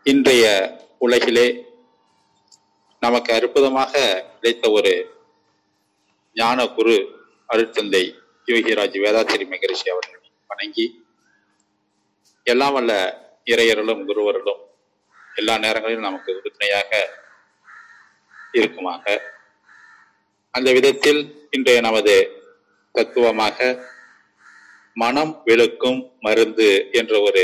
இன்றைய உலகிலே நமக்கு அற்புதமாக கிடைத்த ஒரு ஞான குரு அருட்தந்தை யோகிராஜ் வேதாத்திரி மகரிஷி அவர்களை வணங்கி எல்லாம் வல்ல இறையர்களும் குருவர்களும் எல்லா நேரங்களிலும் நமக்கு உறுதுணையாக இருக்குமாக அந்த விதத்தில் இன்றைய நமது தத்துவமாக மனம் வெளுக்கும் மருந்து என்ற ஒரு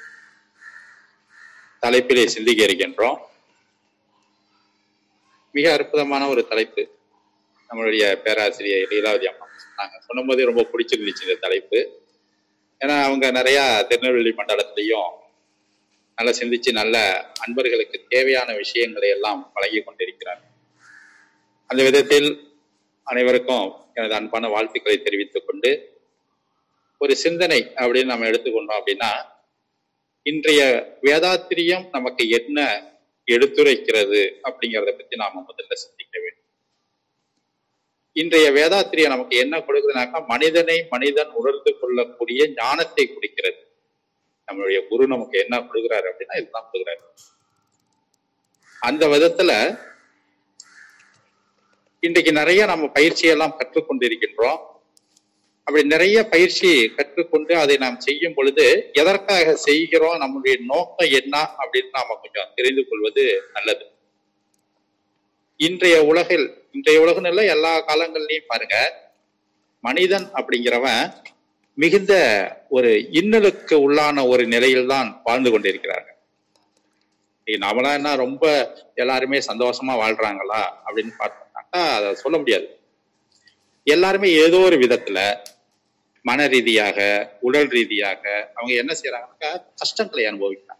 தலைப்பிலே சிந்திக்க இருக்கின்றோம் மிக அற்புதமான ஒரு தலைப்பு நம்மளுடைய பேராசிரியர் லீலாவதி அம்மா சொன்னாங்க சொன்னபோதே ரொம்ப பிடிச்சிருந்துச்சு இந்த தலைப்பு ஏன்னா அவங்க நிறைய திருநெல்வேலி மண்டலத்திலையும் நல்லா சிந்திச்சு நல்ல அன்பர்களுக்கு தேவையான விஷயங்களை எல்லாம் வழங்கி கொண்டிருக்கிறார் அந்த விதத்தில் அனைவருக்கும் எனது அன்பான வாழ்த்துக்களை தெரிவித்துக் கொண்டு ஒரு சிந்தனை அப்படின்னு நம்ம எடுத்துக்கொண்டோம் அப்படின்னா இன்றைய வேதாத்திரியம் நமக்கு என்ன எடுத்துரைக்கிறது அப்படிங்கிறத பத்தி நாம முதல்ல சிந்திக்க வேண்டும் இன்றைய வேதாத்திரியம் நமக்கு என்ன கொடுக்குதுனாக்கா மனிதனை மனிதன் உணர்ந்து கொள்ளக்கூடிய ஞானத்தை கொடுக்கிறது நம்மளுடைய குரு நமக்கு என்ன கொடுக்குறாரு அப்படின்னா இதுதான் கொடுக்குறாரு அந்த விதத்துல இன்றைக்கு நிறைய நம்ம பயிற்சியெல்லாம் கற்றுக்கொண்டிருக்கின்றோம் அப்படி நிறைய பயிற்சி கற்றுக்கொண்டு அதை நாம் செய்யும் பொழுது எதற்காக செய்கிறோம் நம்முடைய நோக்கம் என்ன அப்படின்னு நாம கொஞ்சம் தெரிந்து கொள்வது நல்லது இன்றைய உலகில் இன்றைய உலகம் இல்ல எல்லா காலங்கள்லயும் பாருங்க மனிதன் அப்படிங்கிறவன் மிகுந்த ஒரு இன்னலுக்கு உள்ளான ஒரு நிலையில்தான் வாழ்ந்து கொண்டிருக்கிறார்கள் நாமலாம் என்ன ரொம்ப எல்லாருமே சந்தோஷமா வாழ்றாங்களா அப்படின்னு பார்த்தோம்னாக்கா அதை சொல்ல முடியாது எல்லாருமே ஏதோ ஒரு விதத்துல மன ரீதியாக உடல் ரீதியாக அவங்க என்ன செய்யறாங்கன்னாக்கா கஷ்டங்களை அனுபவிக்கிறாங்க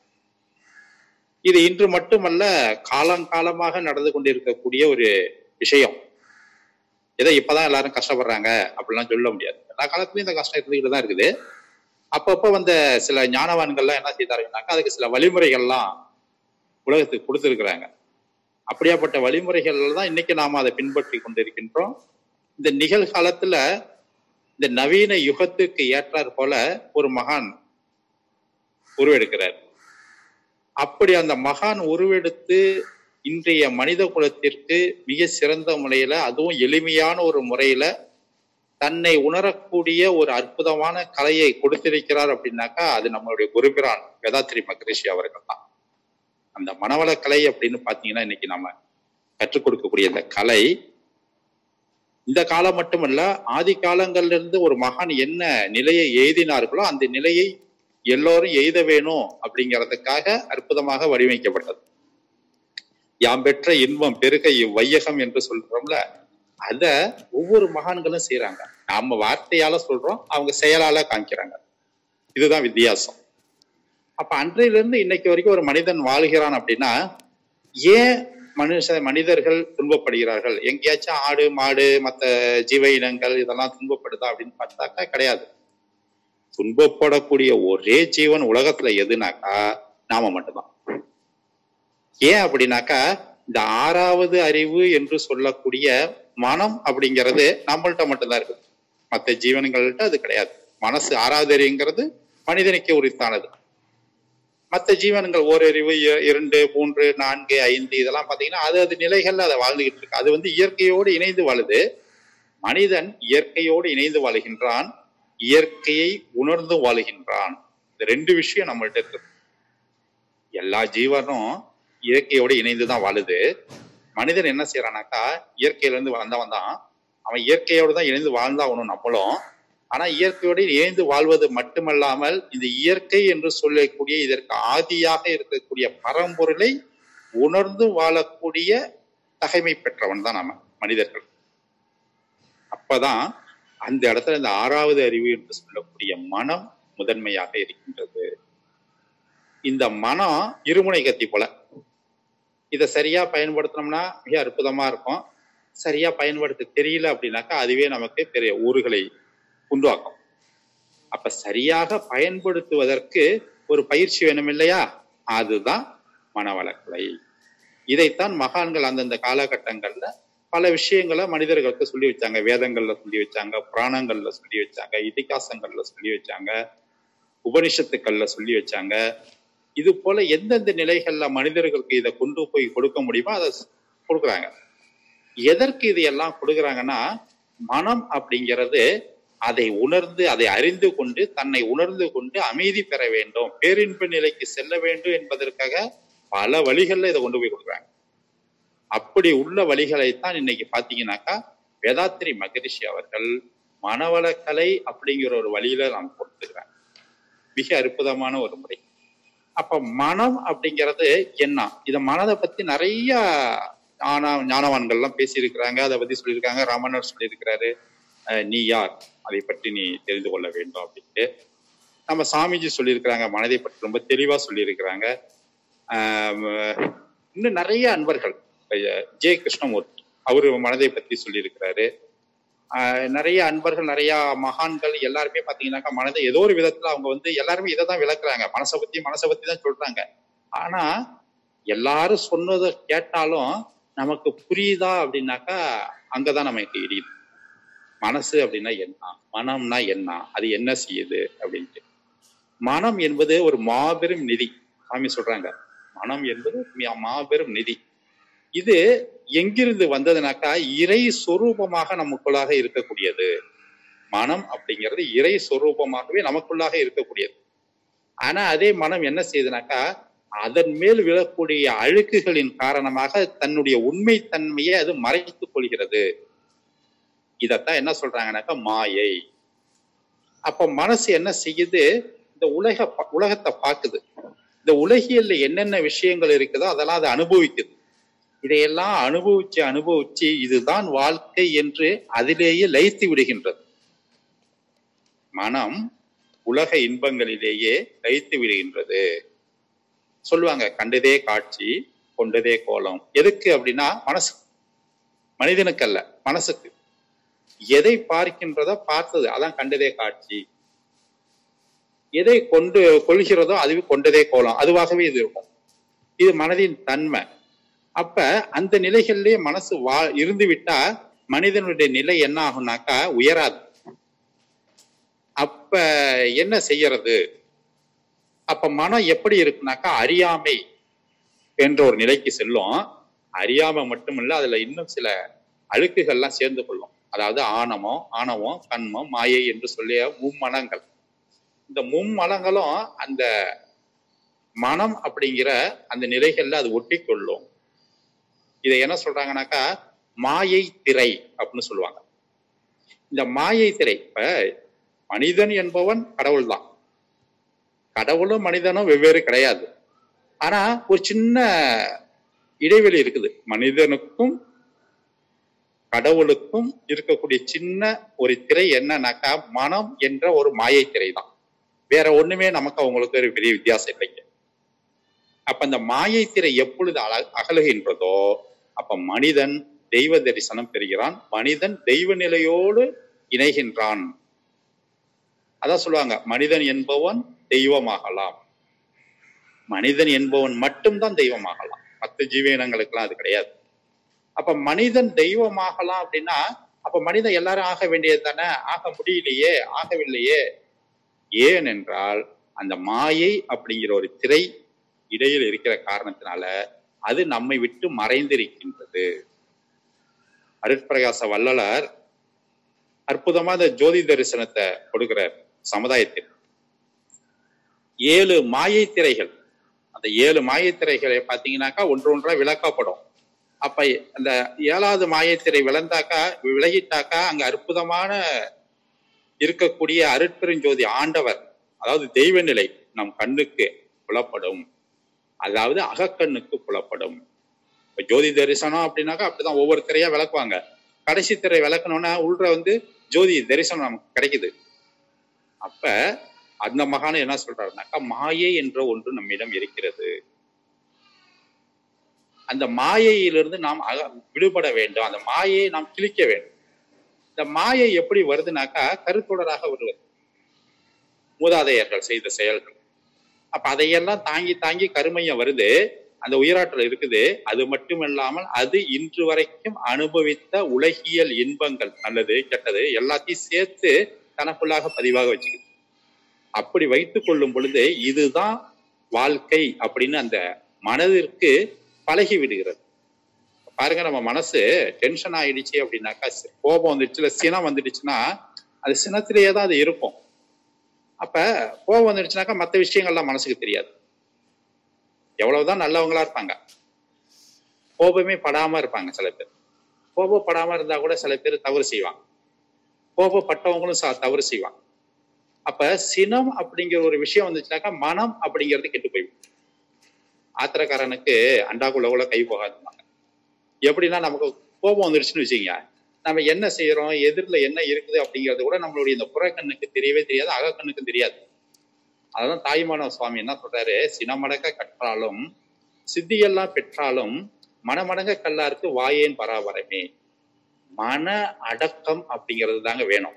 இது இன்று மட்டுமல்ல காலங்காலமாக நடந்து கொண்டிருக்கக்கூடிய ஒரு விஷயம் ஏதோ இப்பதான் எல்லாரும் கஷ்டப்படுறாங்க அப்படிலாம் சொல்ல முடியாது எல்லா காலத்துலயும் இந்த கஷ்டம் இருந்துகிட்டு தான் இருக்குது அப்பப்போ வந்த சில ஞானவான்கள்லாம் என்ன செய்தாருன்னாக்கா அதுக்கு சில வழிமுறைகள்லாம் உலகத்துக்கு கொடுத்துருக்குறாங்க அப்படியாப்பட்ட வழிமுறைகள் தான் இன்னைக்கு நாம அதை பின்பற்றி கொண்டிருக்கின்றோம் இந்த நிகழ்காலத்துல இந்த நவீன யுகத்துக்கு ஏற்றாற் போல ஒரு மகான் உருவெடுக்கிறார் அப்படி அந்த மகான் உருவெடுத்து இன்றைய மனித குலத்திற்கு மிக சிறந்த முறையில அதுவும் எளிமையான ஒரு முறையில தன்னை உணரக்கூடிய ஒரு அற்புதமான கலையை கொடுத்திருக்கிறார் அப்படின்னாக்கா அது நம்மளுடைய குருபிரான் வேதாத்திரி மகரிஷி அவர்கள் தான் அந்த மனவள கலை அப்படின்னு பாத்தீங்கன்னா இன்னைக்கு நம்ம கற்றுக் கொடுக்கக்கூடிய இந்த கலை இந்த காலம் மட்டுமல்ல ஆதி காலங்கள்ல இருந்து ஒரு மகான் என்ன நிலையை எய்தினார்களோ அந்த நிலையை எல்லோரும் எய்த வேணும் அப்படிங்கிறதுக்காக அற்புதமாக வடிவமைக்கப்பட்டது யாம் பெற்ற இன்பம் பெருக இவ்வையகம் என்று சொல்றோம்ல அத ஒவ்வொரு மகான்களும் செய்யறாங்க நாம வார்த்தையால சொல்றோம் அவங்க செயலால காமிக்கிறாங்க இதுதான் வித்தியாசம் அப்ப அன்றையில இருந்து இன்னைக்கு வரைக்கும் ஒரு மனிதன் வாழ்கிறான் அப்படின்னா ஏன் மனுஷ மனிதர்கள் துன்பப்படுகிறார்கள் எங்கேயாச்சும் ஆடு மாடு மற்ற ஜீவ இனங்கள் இதெல்லாம் துன்பப்படுதா அப்படின்னு பார்த்தாக்கா கிடையாது துன்பப்படக்கூடிய ஒரே ஜீவன் உலகத்துல எதுனாக்கா நாம மட்டும்தான் ஏன் அப்படின்னாக்கா இந்த ஆறாவது அறிவு என்று சொல்லக்கூடிய மனம் அப்படிங்கிறது நம்மள்ட்ட மட்டும்தான் இருக்கு மற்ற ஜீவன்கள்ட்ட அது கிடையாது மனசு ஆறாவது அறிவுங்கிறது மனிதனுக்கு உரித்தானது மற்ற ஜீவனங்கள் ஓரறிவு இரண்டு மூன்று நான்கு ஐந்து இதெல்லாம் பாத்தீங்கன்னா அது அது நிலைகள்ல அதை வாழ்ந்துகிட்டு இருக்கு அது வந்து இயற்கையோடு இணைந்து வாழுது மனிதன் இயற்கையோடு இணைந்து வாழுகின்றான் இயற்கையை உணர்ந்து வாழுகின்றான் இந்த ரெண்டு விஷயம் நம்மள்ட்ட இருக்கு எல்லா ஜீவனும் இயற்கையோடு இணைந்து தான் வாழுது மனிதன் என்ன செய்யறானாக்கா இயற்கையில இருந்து வந்தவன் தான் அவன் இயற்கையோடு தான் இணைந்து வாழ்ந்தாகணும் நம்மளும் ஆனா இயற்கையோடு இணைந்து வாழ்வது மட்டுமல்லாமல் இந்த இயற்கை என்று சொல்லக்கூடிய இதற்கு ஆதியாக இருக்கக்கூடிய பரம்பொருளை உணர்ந்து வாழக்கூடிய தகைமை பெற்றவன் தான் நாம மனிதர்கள் அப்பதான் அந்த இடத்துல இந்த ஆறாவது அறிவு என்று சொல்லக்கூடிய மனம் முதன்மையாக இருக்கின்றது இந்த மனம் இருமுனை கத்தி போல இதை சரியா பயன்படுத்தினோம்னா மிக அற்புதமா இருக்கும் சரியா பயன்படுத்த தெரியல அப்படின்னாக்கா அதுவே நமக்கு பெரிய ஊறுகளை உண்டாக்கும் அப்ப சரியாக பயன்படுத்துவதற்கு ஒரு பயிற்சி வேணும் இல்லையா அதுதான் மனவளக்கலை இதைத்தான் மகான்கள் அந்தந்த காலகட்டங்கள்ல பல விஷயங்களை மனிதர்களுக்கு சொல்லி வச்சாங்க வேதங்கள்ல சொல்லி வச்சாங்க புராணங்கள்ல சொல்லி வச்சாங்க இதிகாசங்கள்ல சொல்லி வச்சாங்க உபனிஷத்துக்கள்ல சொல்லி வச்சாங்க இது போல எந்தெந்த நிலைகள்ல மனிதர்களுக்கு இதை கொண்டு போய் கொடுக்க முடியுமோ அதை கொடுக்குறாங்க எதற்கு இது எல்லாம் கொடுக்குறாங்கன்னா மனம் அப்படிங்கிறது அதை உணர்ந்து அதை அறிந்து கொண்டு தன்னை உணர்ந்து கொண்டு அமைதி பெற வேண்டும் பேரின்ப நிலைக்கு செல்ல வேண்டும் என்பதற்காக பல வழிகள்ல இதை கொண்டு போய் கொடுக்குறாங்க அப்படி உள்ள வழிகளைத்தான் இன்னைக்கு பாத்தீங்கன்னாக்கா வேதாத்திரி மகரிஷி அவர்கள் மனவளக்கலை அப்படிங்கிற ஒரு வழியில நாம் கொடுத்துக்கிறாங்க மிக அற்புதமான ஒரு முறை அப்ப மனம் அப்படிங்கிறது என்ன இத மனதை பத்தி நிறைய ஞான ஞானவான்கள்லாம் பேசியிருக்கிறாங்க அதை பத்தி சொல்லியிருக்காங்க ராமனர் சொல்லியிருக்கிறாரு அஹ் நீ யார் அதை பற்றி நீ தெரிந்து கொள்ள வேண்டும் அப்படின்ட்டு நம்ம சாமிஜி சொல்லியிருக்கிறாங்க மனதை பற்றி ரொம்ப தெளிவா சொல்லியிருக்கிறாங்க ஆஹ் இன்னும் நிறைய அன்பர்கள் ஜே கிருஷ்ணமூர்த்தி அவரு மனதை பற்றி சொல்லியிருக்கிறாரு ஆஹ் நிறைய அன்பர்கள் நிறைய மகான்கள் எல்லாருமே பாத்தீங்கன்னாக்கா மனதை ஏதோ ஒரு விதத்துல அவங்க வந்து எல்லாருமே இதை தான் விளக்குறாங்க மனசை பத்தி மனசை பத்தி தான் சொல்றாங்க ஆனா எல்லாரும் சொன்னதை கேட்டாலும் நமக்கு புரியுதா அப்படின்னாக்கா அங்கதான் நமக்கு இடியுது மனசு அப்படின்னா என்ன மனம்னா என்ன அது என்ன செய்யுது அப்படின்ட்டு மனம் என்பது ஒரு மாபெரும் நிதி சாமி சொல்றாங்க மனம் என்பது மி- மாபெரும் நிதி இது எங்கிருந்து வந்ததுனாக்கா இறை சொரூபமாக நமக்குள்ளாக இருக்கக்கூடியது மனம் அப்படிங்கிறது இறை சொரூபமாகவே நமக்குள்ளாக இருக்கக்கூடியது ஆனா அதே மனம் என்ன செய்யுதுனாக்கா அதன் மேல் விழக்கூடிய அழுக்குகளின் காரணமாக தன்னுடைய உண்மை தன்மையை அது மறைத்துக் கொள்கிறது இதத்தான் என்ன சொல்றாங்கன்னாக்கா மாயை அப்ப மனசு என்ன செய்யுது இந்த உலக ப- உலகத்தை பார்க்குது இந்த உலகியல்ல என்னென்ன விஷயங்கள் இருக்குதோ அதெல்லாம் அதை அனுபவிக்குது இதையெல்லாம் அனுபவிச்சு அனுபவிச்சு இதுதான் வாழ்க்கை என்று அதிலேயே லயித்து விடுகின்றது மனம் உலக இன்பங்களிலேயே லயித்து விடுகின்றது சொல்லுவாங்க கண்டதே காட்சி கொண்டதே கோலம் எதுக்கு அப்படின்னா மனசு மனிதனுக்கு அல்ல மனசுக்கு எதை பார்க்கின்றதோ பார்த்தது அதான் கண்டதே காட்சி எதை கொண்டு கொள்கிறதோ அதுவே கொண்டதே கோலம் அதுவாகவே இது இருக்கும் இது மனதின் தன்மை அப்ப அந்த நிலைகளிலே மனசு வா இருந்து விட்டா மனிதனுடைய நிலை என்ன ஆகும்னாக்கா உயராது அப்ப என்ன செய்யறது அப்ப மனம் எப்படி இருக்குனாக்கா அறியாமை என்ற ஒரு நிலைக்கு செல்லும் அறியாமை மட்டுமில்ல அதுல இன்னும் சில அழுக்குகள்லாம் சேர்ந்து கொள்ளும் அதாவது ஆணவம் ஆணவம் கண்மம் மாயை என்று சொல்லிய மும்மனங்கள் இந்த மும்மலங்களும் அந்த மனம் அப்படிங்கிற அந்த நிலைகள்ல அது ஒட்டி கொள்ளும் இதை என்ன சொல்றாங்கன்னாக்கா மாயை திரை அப்படின்னு சொல்லுவாங்க இந்த மாயை திரை இப்ப மனிதன் என்பவன் கடவுள் தான் கடவுளும் மனிதனும் வெவ்வேறு கிடையாது ஆனா ஒரு சின்ன இடைவெளி இருக்குது மனிதனுக்கும் கடவுளுக்கும் இருக்கக்கூடிய சின்ன ஒரு திரை என்னன்னாக்கா மனம் என்ற ஒரு மாயை திரை தான் வேற ஒண்ணுமே நமக்கு அவங்களுக்கு ஒரு பெரிய வித்தியாசம் இல்லைங்க அப்ப அந்த மாயை திரை எப்பொழுது அல அகலுகின்றதோ அப்ப மனிதன் தெய்வ தரிசனம் பெறுகிறான் மனிதன் தெய்வ நிலையோடு இணைகின்றான் அதான் சொல்லுவாங்க மனிதன் என்பவன் தெய்வமாகலாம் மனிதன் என்பவன் மட்டும்தான் தெய்வமாகலாம் மற்ற ஜீவனங்களுக்கெல்லாம் அது கிடையாது அப்ப மனிதன் தெய்வமாகலாம் அப்படின்னா அப்ப மனிதன் எல்லாரும் ஆக வேண்டியது தானே ஆக முடியலையே ஆகவில்லையே ஏன் என்றால் அந்த மாயை அப்படிங்கிற ஒரு திரை இடையில் இருக்கிற காரணத்தினால அது நம்மை விட்டு மறைந்திருக்கின்றது அருட்பிரகாச வள்ளலார் அற்புதமா இந்த ஜோதி தரிசனத்தை கொடுக்கிறார் சமுதாயத்தில் ஏழு மாயை திரைகள் அந்த ஏழு மாயை திரைகளை பார்த்தீங்கன்னாக்கா ஒன்று ஒன்றா விளக்கப்படும் அப்ப அந்த ஏழாவது மாயத்திரை விளந்தாக்கா விலகிட்டாக்கா அங்க அற்புதமான இருக்கக்கூடிய அருட்பெருஞ்சோதி ஆண்டவர் அதாவது தெய்வ நிலை நம் கண்ணுக்கு புலப்படும் அதாவது அகக்கண்ணுக்கு புலப்படும் இப்ப ஜோதி தரிசனம் அப்படின்னாக்கா அப்படிதான் ஒவ்வொரு திரையா விளக்குவாங்க கடைசி திரை விளக்கணும்னா உள்ள வந்து ஜோதி தரிசனம் நமக்கு கிடைக்குது அப்ப அந்த மகான் என்ன சொல்றாருனாக்கா மாயை என்ற ஒன்று நம்மிடம் இருக்கிறது அந்த மாயையிலிருந்து நாம் அக- விடுபட வேண்டும் அந்த மாயையை நாம் கிழிக்க வேண்டும் இந்த மாயை எப்படி வருதுனாக்கா கருத்தொடராக வருவது மூதாதையர்கள் செய்த செயல்கள் அப்ப அதையெல்லாம் தாங்கி தாங்கி கருமையம் வருது அந்த உயிராற்றல் இருக்குது அது மட்டுமில்லாமல் அது இன்று வரைக்கும் அனுபவித்த உலகியல் இன்பங்கள் நல்லது கெட்டது எல்லாத்தையும் சேர்த்து தனக்குள்ளாக பதிவாக வச்சுக்குது அப்படி வைத்துக் கொள்ளும் பொழுது இதுதான் வாழ்க்கை அப்படின்னு அந்த மனதிற்கு பழகி விடுகிறது பாருங்க நம்ம மனசு டென்ஷன் ஆயிடுச்சு அப்படின்னாக்கா சி- கோபம் வந்துடுச்சு இல்ல சினம் வந்துடுச்சுன்னா அது சினத்திலேயே தான் அது இருக்கும் அப்ப கோபம் வந்துடுச்சுனாக்கா மற்ற விஷயங்கள்லாம் மனசுக்கு தெரியாது எவ்வளவுதான் நல்லவங்களா இருப்பாங்க கோபமே படாம இருப்பாங்க சில பேர் கோபப்படாம இருந்தா கூட சில பேர் தவறு செய்வாங்க கோபப்பட்டவங்களும் ச- தவறு செய்வாங்க அப்ப சினம் அப்படிங்கிற ஒரு விஷயம் வந்துச்சுனாக்கா மனம் அப்படிங்கிறது கெட்டு போயிடும் ஆத்திரக்காரனுக்கு அண்டாக்குள்ள கூட கை போகாதுமாங்க எப்படின்னா நமக்கு கோபம் வந்துருச்சுன்னு வச்சுக்கோங்க நம்ம என்ன செய்யறோம் எதிரில் என்ன இருக்குது அப்படிங்கிறது கூட நம்மளுடைய இந்த புறக்கண்ணுக்கு தெரியவே தெரியாது அகக்கண்ணுக்கு தெரியாது அதான் தாய்மான சுவாமி என்ன சொல்றாரு சினமடக்க கற்றாலும் சித்தியெல்லாம் பெற்றாலும் மனமடங்க கல்லாருக்கு வாயேன் பராபரமே மன அடக்கம் அப்படிங்கிறது தாங்க வேணும்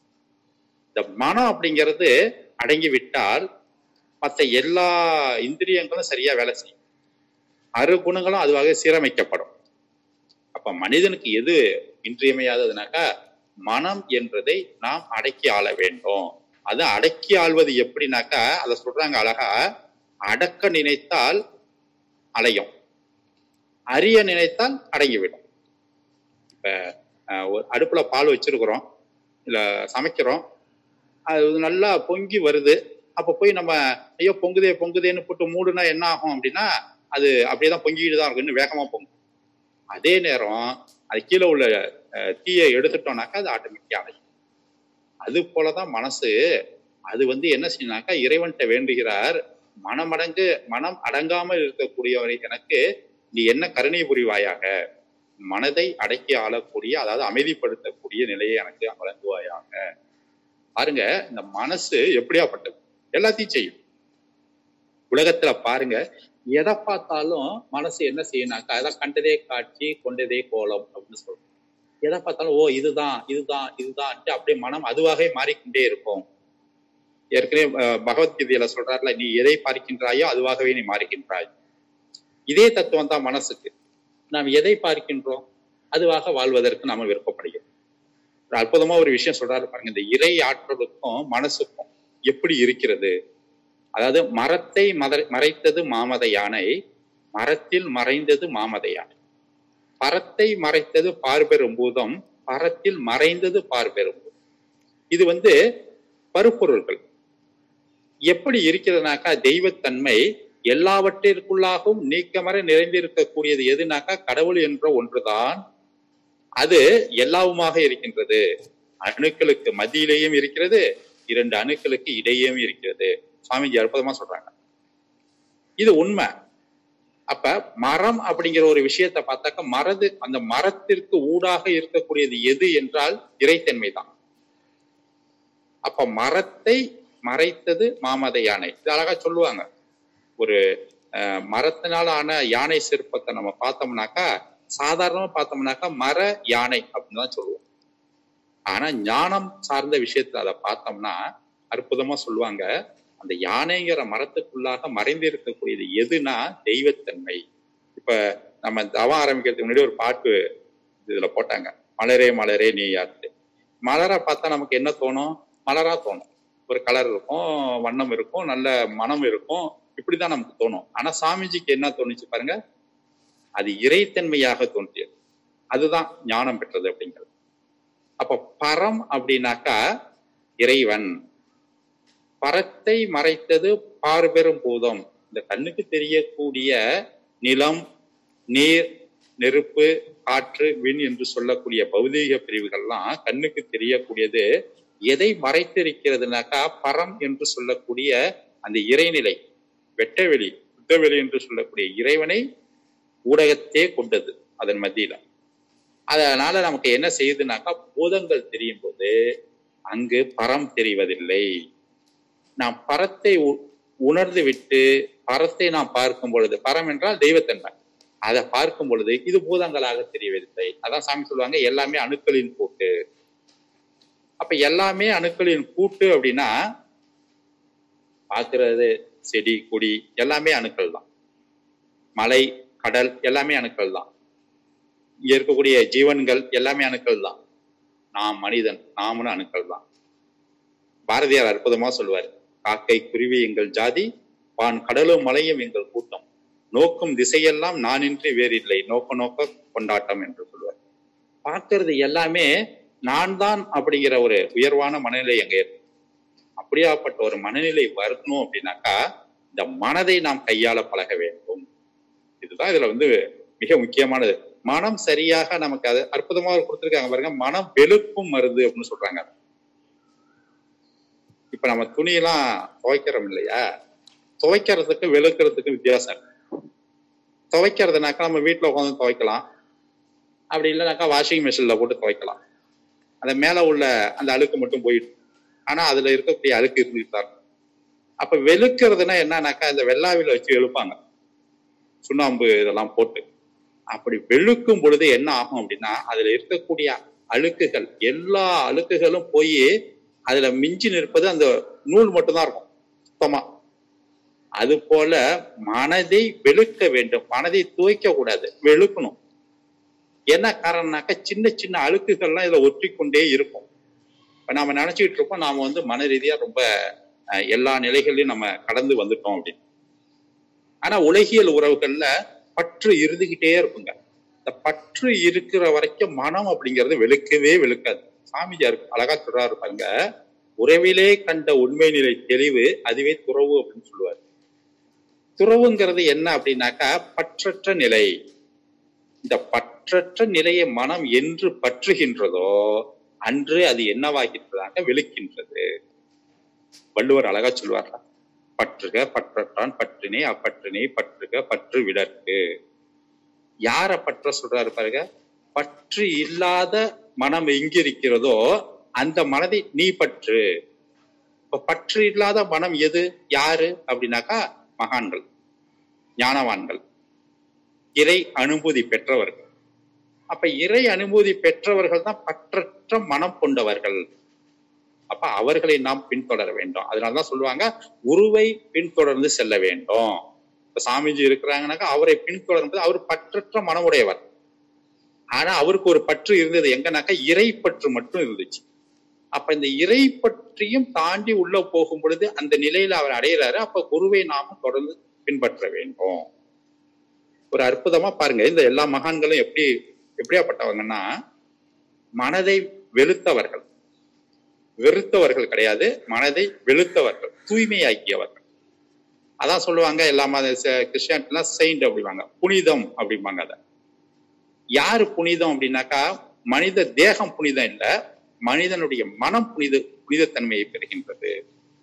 இந்த மனம் அப்படிங்கிறது அடங்கி விட்டால் மற்ற எல்லா இந்திரியங்களும் சரியா வேலை செய்யும் அறுகுணங்களும் அதுவாக சீரமைக்கப்படும் அப்ப மனிதனுக்கு எது இன்றியமையாததுனாக்கா மனம் என்பதை நாம் அடக்கி ஆள வேண்டும் அது அடக்கி ஆள்வது எப்படின்னாக்கா அதை சொல்றாங்க அழகா அடக்க நினைத்தால் அலையும் அறிய நினைத்தால் அடங்கிவிடும் இப்ப அஹ், ஒரு அடுப்புல பால் வச்சிருக்கிறோம் இல்ல சமைக்கிறோம் அது நல்லா பொங்கி வருது அப்ப போய் நம்ம ஐயோ பொங்குதே பொங்குதேன்னு போட்டு மூடுனா என்ன ஆகும் அப்படின்னா அது அப்படியேதான் பொங்கிட்டு தான் இருக்கும் இன்னும் வேகமா பொங்கும் அதே நேரம் அது கீழே உள்ள அஹ், தீயை எடுத்துட்டோம்னாக்கா அது ஆட்டோமேட்டிக்கா அடையும் அது போலதான் மனசு அது வந்து என்ன செய்யணாக்கா இறைவன்கிட்ட வேண்டுகிறார் மனமடங்கு மனம் அடங்காமல் இருக்கக்கூடியவரை எனக்கு நீ என்ன கருணை புரிவாயாக மனதை அடக்கி ஆளக்கூடிய அதாவது அமைதிப்படுத்தக்கூடிய நிலையை எனக்கு வழங்குவாயாக பாருங்க இந்த மனசு எப்படியாப்பட்டது எல்லாத்தையும் செய்யும் உலகத்துல பாருங்க எதை பார்த்தாலும் மனசு என்ன செய்யணாக்கா அதான் கண்டதே காட்சி கொண்டதே கோலம் அப்படின்னு சொல்றோம் எதை பார்த்தாலும் ஓ இதுதான் இதுதான் இதுதான் அப்படியே மனம் அதுவாகவே மாறிக்கொண்டே இருக்கும் ஏற்கனவே அஹ், பகவத்கீதையில சொல்றாருல நீ எதை பார்க்கின்றாயோ அதுவாகவே நீ மாறுகின்றாய் இதே தத்துவம் தான் மனசுக்கு நாம் எதை பார்க்கின்றோம் அதுவாக வாழ்வதற்கு நாம விருப்பப்படுகிறோம் ஒரு அற்புதமா ஒரு விஷயம் சொல்றாரு பாருங்க இந்த இறை ஆற்றலுக்கும் மனசுக்கும் எப்படி இருக்கிறது அதாவது மரத்தை மத மறைத்தது மாமத யானை மரத்தில் மறைந்தது மாமத யானை பரத்தை மறைத்தது பார்பெரும் பூதம் பரத்தில் மறைந்தது பார்பெரும் பூதம் இது வந்து பருப்பொருள்கள் எப்படி இருக்கிறதுனாக்கா தெய்வத்தன்மை எல்லாவற்றிற்குள்ளாகவும் நீக்கமர நிறைந்திருக்கக்கூடியது எதுனாக்கா கடவுள் என்ற ஒன்றுதான் அது எல்லாவுமாக இருக்கின்றது அணுக்களுக்கு மத்தியிலேயும் இருக்கிறது இரண்டு அணுக்களுக்கு இடையேயும் இருக்கிறது சுவாமிஜி அற்புதமா சொல்றாங்க இது உண்மை அப்ப மரம் அப்படிங்கிற ஒரு விஷயத்தை பார்த்தாக்க மரது அந்த மரத்திற்கு ஊடாக இருக்கக்கூடியது எது என்றால் இறைத்தன்மை தான் அப்ப மரத்தை மறைத்தது மாமத யானை இது அழகா சொல்லுவாங்க ஒரு அஹ், மரத்தினால ஆன யானை சிற்பத்தை நம்ம பார்த்தோம்னாக்கா சாதாரணமா பார்த்தோம்னாக்கா மர யானை அப்படின்னு தான் சொல்லுவோம் ஆனா ஞானம் சார்ந்த விஷயத்துல அதை பார்த்தோம்னா அற்புதமா சொல்லுவாங்க அந்த யானைங்கிற மரத்துக்குள்ளாக மறைந்து இருக்கக்கூடியது எதுனா தெய்வத்தன்மை இப்ப நம்ம தவம் ஆரம்பிக்கிறதுக்கு முன்னாடி ஒரு பாட்டு இதுல போட்டாங்க மலரே மலரே நீ யாரு மலரை பார்த்தா நமக்கு என்ன தோணும் மலரா தோணும் ஒரு கலர் இருக்கும் வண்ணம் இருக்கும் நல்ல மனம் இருக்கும் இப்படிதான் நமக்கு தோணும் ஆனா சாமிஜிக்கு என்ன தோணுச்சு பாருங்க அது இறைத்தன்மையாக தோன்றியது அதுதான் ஞானம் பெற்றது அப்படிங்கிறது அப்ப பரம் அப்படின்னாக்கா இறைவன் பரத்தை மறைத்தது பார்பெரும் பூதம் இந்த கண்ணுக்கு தெரியக்கூடிய நிலம் நீர் நெருப்பு காற்று விண் என்று சொல்லக்கூடிய பௌதீக பிரிவுகள்லாம் கண்ணுக்கு தெரியக்கூடியது எதை மறைத்திருக்கிறதுனாக்கா பரம் என்று சொல்லக்கூடிய அந்த இறைநிலை வெட்டவெளி சுத்தவெளி என்று சொல்லக்கூடிய இறைவனை ஊடகத்தே கொண்டது அதன் மத்தியில அதனால நமக்கு என்ன செய்யுதுனாக்கா பூதங்கள் தெரியும் போது அங்கு பரம் தெரிவதில்லை நாம் பரத்தை உ- உணர்ந்து விட்டு பரத்தை நாம் பார்க்கும் பொழுது பரம் என்றால் தெய்வத்தன்மை அதை பார்க்கும் பொழுது இது பூதங்களாக தெரியவில்லை அதான் சாமி சொல்லுவாங்க எல்லாமே அணுக்களின் கூட்டு அப்ப எல்லாமே அணுக்களின் கூட்டு அப்படின்னா பார்க்கிறது செடி கொடி எல்லாமே அணுக்கள் தான் மலை கடல் எல்லாமே அணுக்கள் தான் இங்க இருக்கக்கூடிய ஜீவன்கள் எல்லாமே அணுக்கள் தான் நாம் மனிதன் நாமளும் அணுக்கள் தான் பாரதியார் அற்புதமா சொல்லுவார் காக்கை குருவி எங்கள் ஜாதி வான் கடலும் மலையும் எங்கள் கூட்டம் நோக்கும் திசையெல்லாம் நானின்றி வேறில்லை நோக்க நோக்க கொண்டாட்டம் என்று சொல்லுவார் பார்க்கறது எல்லாமே நான் தான் அப்படிங்கிற ஒரு உயர்வான மனநிலை எங்க இருக்கு அப்படியாப்பட்ட ஒரு மனநிலை வரணும் அப்படின்னாக்கா இந்த மனதை நாம் கையாள பழக வேண்டும் இதுதான் இதுல வந்து மிக முக்கியமானது மனம் சரியாக நமக்கு அது அற்புதமாக கொடுத்திருக்காங்க பாருங்க மனம் வெளுக்கும் மருந்து அப்படின்னு சொல்றாங்க இப்ப நம்ம துணியெல்லாம் துவைக்கிறோம் இல்லையா துவைக்கிறதுக்கு வெளுக்கிறதுக்கு வித்தியாசம் இருக்கு துவைக்கிறதுனாக்கா நம்ம வீட்டுல உட்காந்து துவைக்கலாம் அப்படி இல்லைனாக்கா வாஷிங் மிஷின்ல போட்டு துவைக்கலாம் அந்த மேல உள்ள அந்த அழுக்கு மட்டும் போயிடும் ஆனா அதுல இருக்கக்கூடிய அழுக்கு இருந்துட்டு தான் இருக்கும். அப்ப வெளுக்கிறதுனா என்னன்னாக்கா இந்த வெள்ளாவில வச்சு வெளுப்பாங்க சுண்ணாம்பு இதெல்லாம் போட்டு அப்படி வெளுக்கும் பொழுது என்ன ஆகும் அப்படின்னா அதுல இருக்கக்கூடிய அழுக்குகள் எல்லா அழுக்குகளும் போய் அதுல மிஞ்சி நிற்பது அந்த நூல் மட்டும்தான் இருக்கும் சுத்தமா அது போல மனதை வெளுக்க வேண்டும் மனதை துவைக்க கூடாது வெளுக்கணும் என்ன காரணம்னாக்கா சின்ன சின்ன அழுக்குகள்லாம் இதுல ஒற்றி கொண்டே இருக்கும் இப்ப நாம நினைச்சுக்கிட்டு இருப்போம் நாம வந்து மன ரீதியா ரொம்ப அஹ், எல்லா நிலைகளையும் நம்ம கடந்து வந்துட்டோம் அப்படின்னு ஆனா உலகியல் உறவுகள்ல பற்று இருந்துகிட்டே இருக்குங்க இந்த பற்று இருக்கிற வரைக்கும் மனம் அப்படிங்கிறது வெளுக்கவே வெளுக்காது சாமிஜார் அழகா சொல்றாரு பாருங்க உறவிலே கண்ட உண்மை நிலை தெளிவு அதுவே துறவு அப்படின்னு சொல்லுவார் துறவுங்கிறது என்ன அப்படின்னாக்கா பற்றற்ற நிலை இந்த பற்றற்ற நிலையை மனம் என்று பற்றுகின்றதோ அன்று அது என்னவாகின்றதாக வெளுக்கின்றது வள்ளுவர் அழகா சொல்லுவார்ல பற்றுக பற்றற்றான் பற்றினே அப்பற்றினை பற்றுக பற்று விடற்கு யார பற்ற சொல்றாரு பாருங்க பற்று இல்லாத மனம் எங்க இருக்கிறதோ அந்த மனதை நீ பற்று இப்ப பற்று இல்லாத மனம் எது யாரு அப்படின்னாக்கா மகான்கள் ஞானவான்கள் இறை அனுபூதி பெற்றவர்கள் அப்ப இறை அனுபூதி பெற்றவர்கள் தான் பற்றற்ற மனம் கொண்டவர்கள் அப்ப அவர்களை நாம் பின்தொடர வேண்டும் அதனாலதான் சொல்லுவாங்க குருவை பின்தொடர்ந்து செல்ல வேண்டும் இப்ப சாமிஜி இருக்கிறாங்கன்னாக்கா அவரை பின்தொடர்ந்து அவர் பற்றற்ற மனமுடையவர் ஆனா அவருக்கு ஒரு பற்று இருந்தது எங்கனாக்கா இறை பற்று மட்டும் இருந்துச்சு அப்ப இந்த இறை பற்றியும் தாண்டி உள்ள போகும் பொழுது அந்த நிலையில அவர் அடையிறாரு அப்ப குருவை நாம தொடர்ந்து பின்பற்ற வேண்டும் ஒரு அற்புதமா பாருங்க இந்த எல்லா மகான்களும் எப்படி எப்படியாப்பட்டவங்கன்னா மனதை வெளுத்தவர்கள் வெறுத்தவர்கள் கிடையாது மனதை வெளுத்தவர்கள் தூய்மையாக்கியவர்கள் அதான் சொல்லுவாங்க எல்லா மத கிறிஸ்டியானிட்டிலாம் செயின்ட் அப்படிவாங்க புனிதம் அப்படிம்பாங்க அதை யாரு புனிதம் அப்படின்னாக்கா மனித தேகம் புனிதம் இல்ல மனிதனுடைய மனம் புனித புனிதத்தன்மையை பெறுகின்றது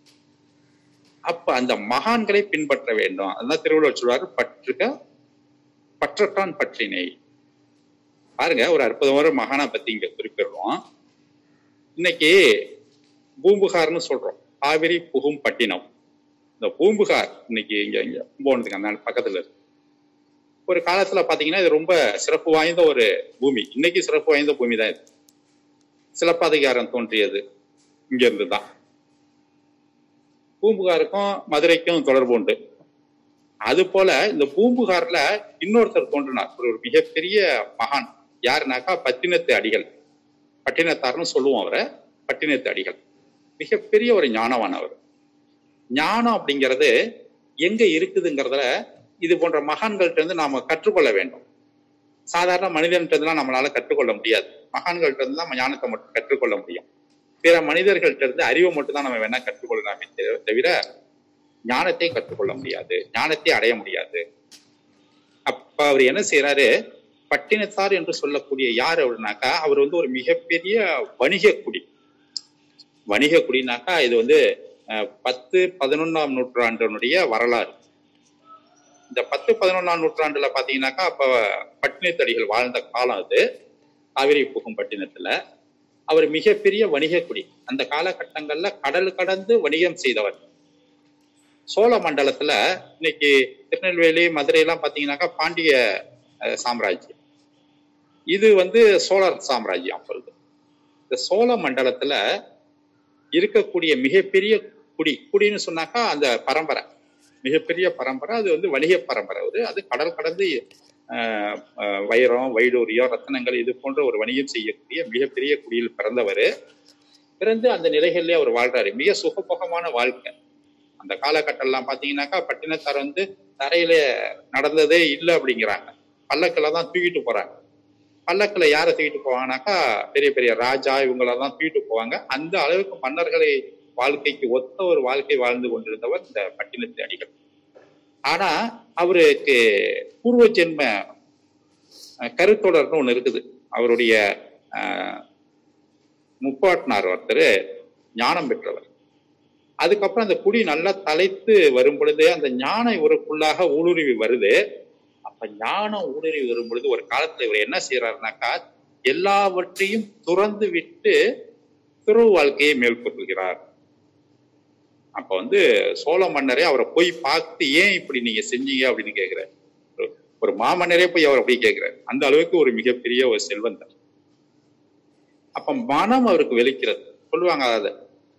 அப்ப அந்த மகான்களை பின்பற்ற வேண்டும் அதான் திருவள்ளுவர் சொல்வாரு பற்றுக பற்றற்றான் பற்றினை பாருங்க ஒரு அற்புதமான மகானை பத்தி இங்க குறிப்பிடுறோம் இன்னைக்கு பூம்புகார்னு சொல்றோம் காவிரி புகும் பட்டினம் இந்த பூம்புகார் இன்னைக்கு இங்க இங்க கும்பகோணத்துக்கு அந்த பக்கத்துல இருக்கு ஒரு காலத்துல பாத்தீங்கன்னா இது ரொம்ப சிறப்பு வாய்ந்த ஒரு பூமி இன்னைக்கு சிறப்பு வாய்ந்த பூமி தான் இது சிலப்பதிகாரம் தோன்றியது இங்க இருந்து தான் பூம்புகாருக்கும் மதுரைக்கும் தொடர்பு உண்டு அது போல இந்த பூம்புகார்ல இன்னொருத்தர் தோன்றினார் ஒரு ஒரு மிகப்பெரிய மகான் யாருனாக்கா பட்டினத்து அடிகள் பட்டினத்தார்னு சொல்லுவோம் அவரை பட்டினத்து அடிகள் மிகப்பெரிய ஒரு ஞானவான் அவர் ஞானம் அப்படிங்கிறது எங்க இருக்குதுங்கிறதுல இது போன்ற மகான்கள்ட்ட இருந்து நாம கற்றுக்கொள்ள வேண்டும் சாதாரண மனிதன்கிட்ட இருந்துலாம் நம்மளால கற்றுக்கொள்ள முடியாது மகான்கள்ட்ட இருந்து தான் ஞானத்தை மட்டும் கற்றுக்கொள்ள முடியும் பிற மனிதர்கள்ட்ட இருந்து அறிவை மட்டும் தான் நம்ம வேணா கற்றுக்கொள்ளலாமே தவிர- தவிர ஞானத்தை கற்றுக்கொள்ள முடியாது ஞானத்தை அடைய முடியாது அப்ப அவர் என்ன செய்யறாரு பட்டினத்தார் என்று சொல்லக்கூடிய யார் அப்படின்னாக்கா அவர் வந்து ஒரு மிகப்பெரிய வணிக குடி வணிக குடினாக்கா இது வந்து அஹ், பத்து பதினொன்னாம் நூற்றாண்டினுடைய வரலாறு இந்த பத்து பதினொன்னாம் நூற்றாண்டுல பாத்தீங்கன்னாக்கா அப்ப பட்டினத்தடிகள் வாழ்ந்த காலம் அது காவிரி புகும் பட்டினத்துல அவர் மிகப்பெரிய வணிக குடி அந்த காலகட்டங்கள்ல கடல் கடந்து வணிகம் செய்தவர் சோழ மண்டலத்துல இன்னைக்கு திருநெல்வேலி மதுரை எல்லாம் பாத்தீங்கன்னாக்கா பாண்டிய அஹ், சாம்ராஜ்யம் இது வந்து சோழர் சாம்ராஜ்யம் அப்பொழுது இந்த சோழ மண்டலத்துல இருக்கக்கூடிய மிகப்பெரிய குடி குடின்னு சொன்னாக்கா அந்த பரம்பரை மிகப்பெரிய பரம்பரை அது வந்து வணிக பரம்பரை அது அது கடல் கடந்து ஆஹ், ஆஹ், வைரம் வைடூரியம் ரத்தனங்கள் இது போன்ற ஒரு வணிகம் செய்யக்கூடிய மிகப்பெரிய குடியில் பிறந்தவர் பிறந்து அந்த நிலைகளிலே அவர் வாழ்றாரு மிக சுகபோகமான வாழ்க்கை அந்த காலகட்டம்லாம் பாத்தீங்கன்னாக்கா பட்டினத்தார் வந்து தரையில நடந்ததே இல்லை அப்படிங்கிறாங்க பல்லக்கில் தான் தூக்கிட்டு போறாங்க பல்லக்கில் யாரை தூக்கிட்டு போவாங்கனாக்கா பெரிய பெரிய ராஜா இவங்களெல்லாம் தூக்கிட்டு போவாங்க அந்த அளவுக்கு மன்னர்களை வாழ்க்கைக்கு ஒத்த ஒரு வாழ்க்கை வாழ்ந்து கொண்டிருந்தவர் இந்த பட்டினத்து அடிகள் ஆனா அவருக்கு பூர்வ ஜென்ம அஹ், கருத்தொடர்னு ஒண்ணு இருக்குது அவருடைய அஹ், முப்பாட்டினார் ஒருத்தர் ஞானம் பெற்றவர் அதுக்கப்புறம் அந்த குடி நல்லா தலைத்து வரும் பொழுது அந்த ஞானம் இவருக்குள்ளாக ஊடுருவி வருது அப்ப ஞானம் ஊடுருவி வரும் பொழுது ஒரு காலத்துல இவர் என்ன செய்யறாருனாக்கா எல்லாவற்றையும் துறந்து விட்டு துறவு வாழ்க்கையை மேற்கொள்கிறார் அப்ப வந்து சோழ மன்னரே அவரை போய் பார்த்து ஏன் இப்படி நீங்க செஞ்சீங்க அப்படின்னு கேக்குறாரு ஒரு- ஒரு மாமன்னரே போய் அவர் அப்படி கேட்கிறார் அந்த அளவுக்கு ஒரு மிகப்பெரிய ஒரு செல்வந்தர் அப்ப மனம் அவருக்கு வெளிக்கிறது சொல்லுவாங்க அதை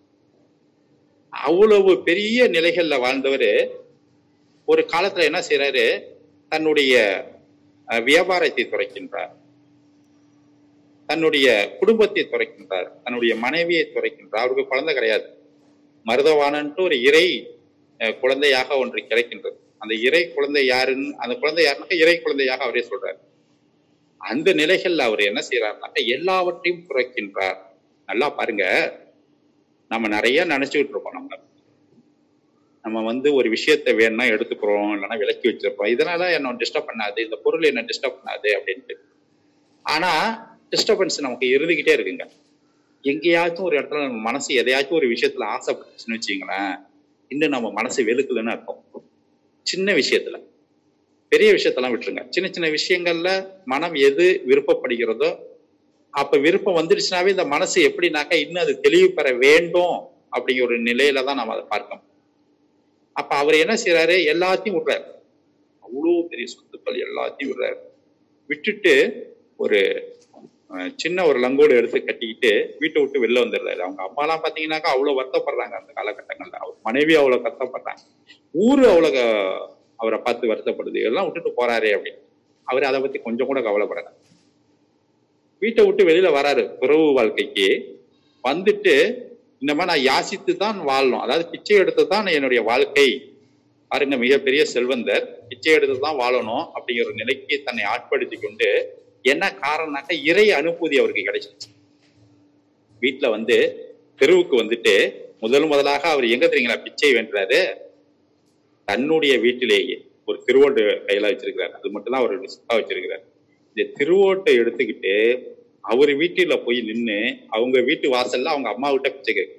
அவ்வளவு பெரிய நிலைகள்ல வாழ்ந்தவர் ஒரு காலத்துல என்ன செய்யறாரு தன்னுடைய அஹ், வியாபாரத்தை துறைக்கின்றார் தன்னுடைய குடும்பத்தை துறைக்கின்றார் தன்னுடைய மனைவியை துறைக்கின்றார் அவருக்கு குழந்தை கிடையாது மருதவானன்ட்டு ஒரு இறை அஹ், குழந்தையாக ஒன்று கிடைக்கின்றது அந்த இறை குழந்தை யாருன்னு அந்த குழந்தை யாருனாக்கா இறை குழந்தையாக அவரே சொல்றாரு அந்த நிலைகள்ல அவர் என்ன செய்யறாருனாக்கா எல்லாவற்றையும் துறக்கின்றார் நல்லா பாருங்க நம்ம நிறைய நினைச்சுக்கிட்டு இருப்போம் நம்ம நம்ம வந்து ஒரு விஷயத்தை வேணும்னா எடுத்துக்கிறோம் இல்லைன்னா விலக்கி வச்சிருப்போம் இதனால என்ன டிஸ்டர்ப் பண்ணாது இந்த பொருள் என்ன டிஸ்டர்ப் பண்ணாது அப்படின்ட்டு ஆனா டிஸ்டர்பன்ஸ் நமக்கு இருந்துகிட்டே இருக்குங்க எங்கேயாச்சும் ஒரு இடத்துல நம்ம மனசு எதையாச்சும் ஒரு விஷயத்துல ஆசைப்பட்டுச்சுன்னு வச்சுங்களேன் இன்னும் நம்ம மனசு வெளுக்கலன்னு அர்த்தம் சின்ன விஷயத்துல பெரிய விஷயத்தெல்லாம் விட்டுருங்க சின்ன சின்ன விஷயங்கள்ல மனம் எது விருப்பப்படுகிறதோ அப்ப விருப்பம் வந்துடுச்சுனாவே இந்த மனசு எப்படின்னாக்கா இன்னும் அது தெளிவு பெற வேண்டும் அப்படிங்கிற ஒரு நிலையில தான் நம்ம அதை பார்க்கணும் அப்ப அவர் என்ன செய்யறாரு எல்லாத்தையும் விடுறாரு அவ்வளோ பெரிய சொத்துக்கள் எல்லாத்தையும் விடுறாரு விட்டுட்டு ஒரு அஹ், சின்ன ஒரு லங்கோடு எடுத்து கட்டிக்கிட்டு வீட்டை விட்டு வெளில வந்துடுறாரு அவங்க அம்மாலாம் பாத்தீங்கன்னாக்கா அவ்வளவு வருத்தப்படுறாங்க அந்த காலகட்டங்கள்ல அவர் மனைவி அவ்வளவு கஷ்டப்படுறாங்க ஊரு அவ்வளவு க- அவரை பார்த்து வருத்தப்படுது இதெல்லாம் விட்டுட்டு போறாரே அப்படின்னு அவர் அதை பத்தி கொஞ்சம் கூட கவலைப்படல வீட்டை விட்டு வெளியில வராரு துறவு வாழ்க்கைக்கு வந்துட்டு இந்த மாதிரி நான் யாசித்து தான் வாழணும் அதாவது பிச்சை எடுத்து தான் என்னுடைய வாழ்க்கை பாருங்க மிகப்பெரிய செல்வந்தர் பிச்சை எடுத்து தான் வாழணும் அப்படிங்கிற ஒரு நிலைக்கு தன்னை ஆட்படுத்தி கொண்டு என்ன காரணம்னாக்கா இறை அனுபூதி அவருக்கு கிடைச்சிச்சு வீட்டுல வந்து தெருவுக்கு வந்துட்டு முதல் முதலாக அவர் எங்க தெரியுங்களா பிச்சை வென்றாரு தன்னுடைய வீட்டிலேயே ஒரு திருவோட்டு கையில வச்சிருக்கிறார் அது மட்டும் தான் அவர் சுத்தா வச்சிருக்கிறார் இந்த திருவோட்டை எடுத்துக்கிட்டு அவர் வீட்டுல போய் நின்னு அவங்க வீட்டு வாசல்ல அவங்க அம்மா கிட்ட பிச்சை கேட்கு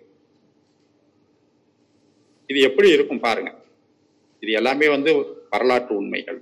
இது எப்படி இருக்கும் பாருங்க இது எல்லாமே வந்து வரலாற்று உண்மைகள்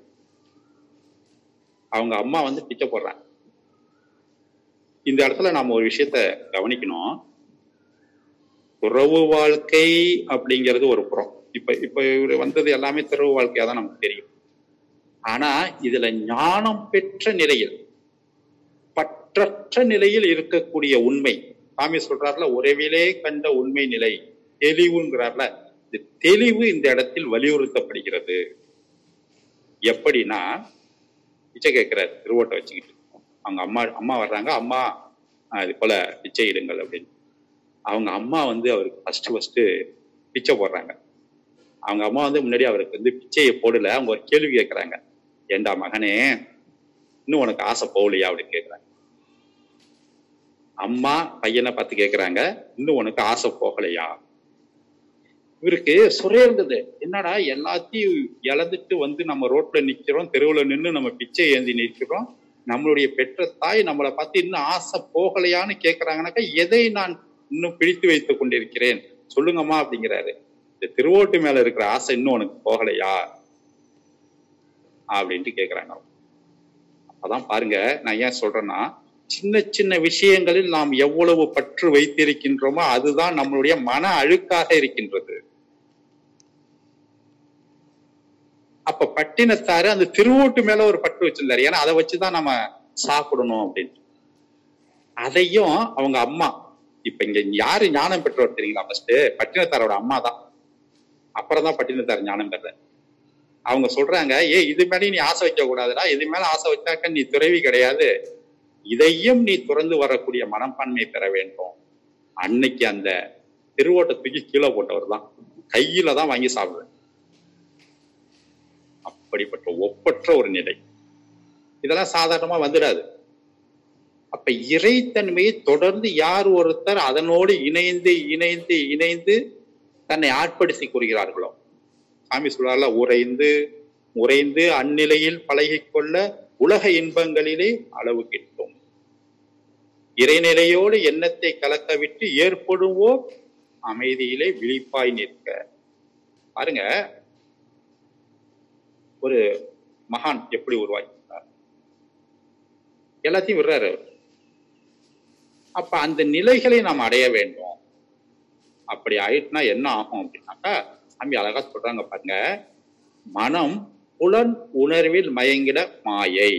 அவங்க அம்மா வந்து பிச்சை போடுறாங்க இந்த இடத்துல நாம ஒரு விஷயத்த கவனிக்கணும் துறவு வாழ்க்கை அப்படிங்கிறது ஒரு புறம் இப்ப இப்ப இவர் வந்தது எல்லாமே துறவு வாழ்க்கையா தான் நமக்கு தெரியும் ஆனா இதுல ஞானம் பெற்ற நிலையில் பற்றற்ற நிலையில் இருக்கக்கூடிய உண்மை சாமி சொல்றாருல உறவிலே கண்ட உண்மை நிலை தெளிவுங்கிறார்ல இந்த தெளிவு இந்த இடத்தில் வலியுறுத்தப்படுகிறது எப்படின்னா பிச்சை கேட்கிறார் திருவோட்டை வச்சுக்கிட்டு அவங்க அம்மா அம்மா வர்றாங்க அம்மா ஆஹ் இது போல பிச்சை இடுங்கள் அப்படின்னு அவங்க அம்மா வந்து அவருக்கு ஃபர்ஸ்ட் ஃபர்ஸ்ட் பிச்சை போடுறாங்க அவங்க அம்மா வந்து முன்னாடி அவருக்கு வந்து பிச்சையை போடல அவங்க ஒரு கேள்வி கேட்கறாங்க ஏண்டா மகனே இன்னும் உனக்கு ஆசை போகலையா அப்படின்னு கேட்கறாங்க அம்மா பையனை பார்த்து கேட்கறாங்க இன்னும் உனக்கு ஆசை போகலையா இவருக்கு சுரே இருந்தது என்னடா எல்லாத்தையும் இழந்துட்டு வந்து நம்ம ரோட்ல நிக்கிறோம் தெருவுல நின்று நம்ம பிச்சை ஏந்தி நிற்கிறோம் நம்மளுடைய பெற்ற தாய் நம்மளை பார்த்து இன்னும் ஆசை போகலையான்னு கேட்கறாங்கனாக்கா எதை நான் இன்னும் பிடித்து வைத்துக் கொண்டிருக்கிறேன் சொல்லுங்கம்மா அப்படிங்கிறாரு இந்த திருவோட்டு மேல இருக்கிற ஆசை இன்னும் உனக்கு போகலையா அப்படின்ட்டு கேக்குறாங்க அப்பதான் பாருங்க நான் ஏன் சொல்றேன்னா சின்ன சின்ன விஷயங்களில் நாம் எவ்வளவு பற்று வைத்திருக்கின்றோமோ அதுதான் நம்மளுடைய மன அழுக்காக இருக்கின்றது அப்ப பட்டினத்தாரு அந்த திருவோட்டு மேல ஒரு பற்று வச்சிருந்தாரு ஏன்னா அதை வச்சுதான் நம்ம சாப்பிடணும் அப்படின்னு அதையும் அவங்க அம்மா இப்ப இங்க யாரு ஞானம் பெற்றவர் தெரியுங்களா ஃபர்ஸ்ட் பட்டினத்தாரோட அம்மா தான் அப்புறம் தான் பட்டினத்தார் ஞானம் பெற அவங்க சொல்றாங்க ஏ இது மேல நீ ஆசை வைக்க கூடாதுடா இது மேல ஆசை வச்சாக்க நீ துறவி கிடையாது இதையும் நீ துறந்து வரக்கூடிய மனப்பான்மை பெற வேண்டும் அன்னைக்கு அந்த திருவோட்டை தூக்கி கீழே போட்டவர் தான் கையில தான் வாங்கி சாப்பிடுவேன் அப்படிப்பட்ட ஒப்பற்ற ஒரு நிலை இதெல்லாம் சாதாரணமா வந்துடாது அப்ப இறைத்தன்மையை தொடர்ந்து யார் ஒருத்தர் அதனோடு இணைந்து இணைந்து இணைந்து தன்னை ஆட்படுத்தி கூறுகிறார்களோ சாமி சொல்றாருல உறைந்து உறைந்து அந்நிலையில் பழகிக்கொள்ள உலக இன்பங்களிலே அளவு கிட்டும் இறைநிலையோடு எண்ணத்தை கலக்க விட்டு ஏற்படுவோ அமைதியிலே விழிப்பாய் நிற்க பாருங்க ஒரு மகான் எப்படி உருவாக்கினார் எல்லாத்தையும் விடுறாரு அவர். அப்ப அந்த நிலைகளை நாம் அடைய வேண்டும் அப்படி ஆயிட்டுனா என்ன ஆகும் அப்படின்னாக்கா சாமி அழகா சொல்றாங்க பாருங்க மனம் புலன் உணர்வில் மயங்கிட மாயை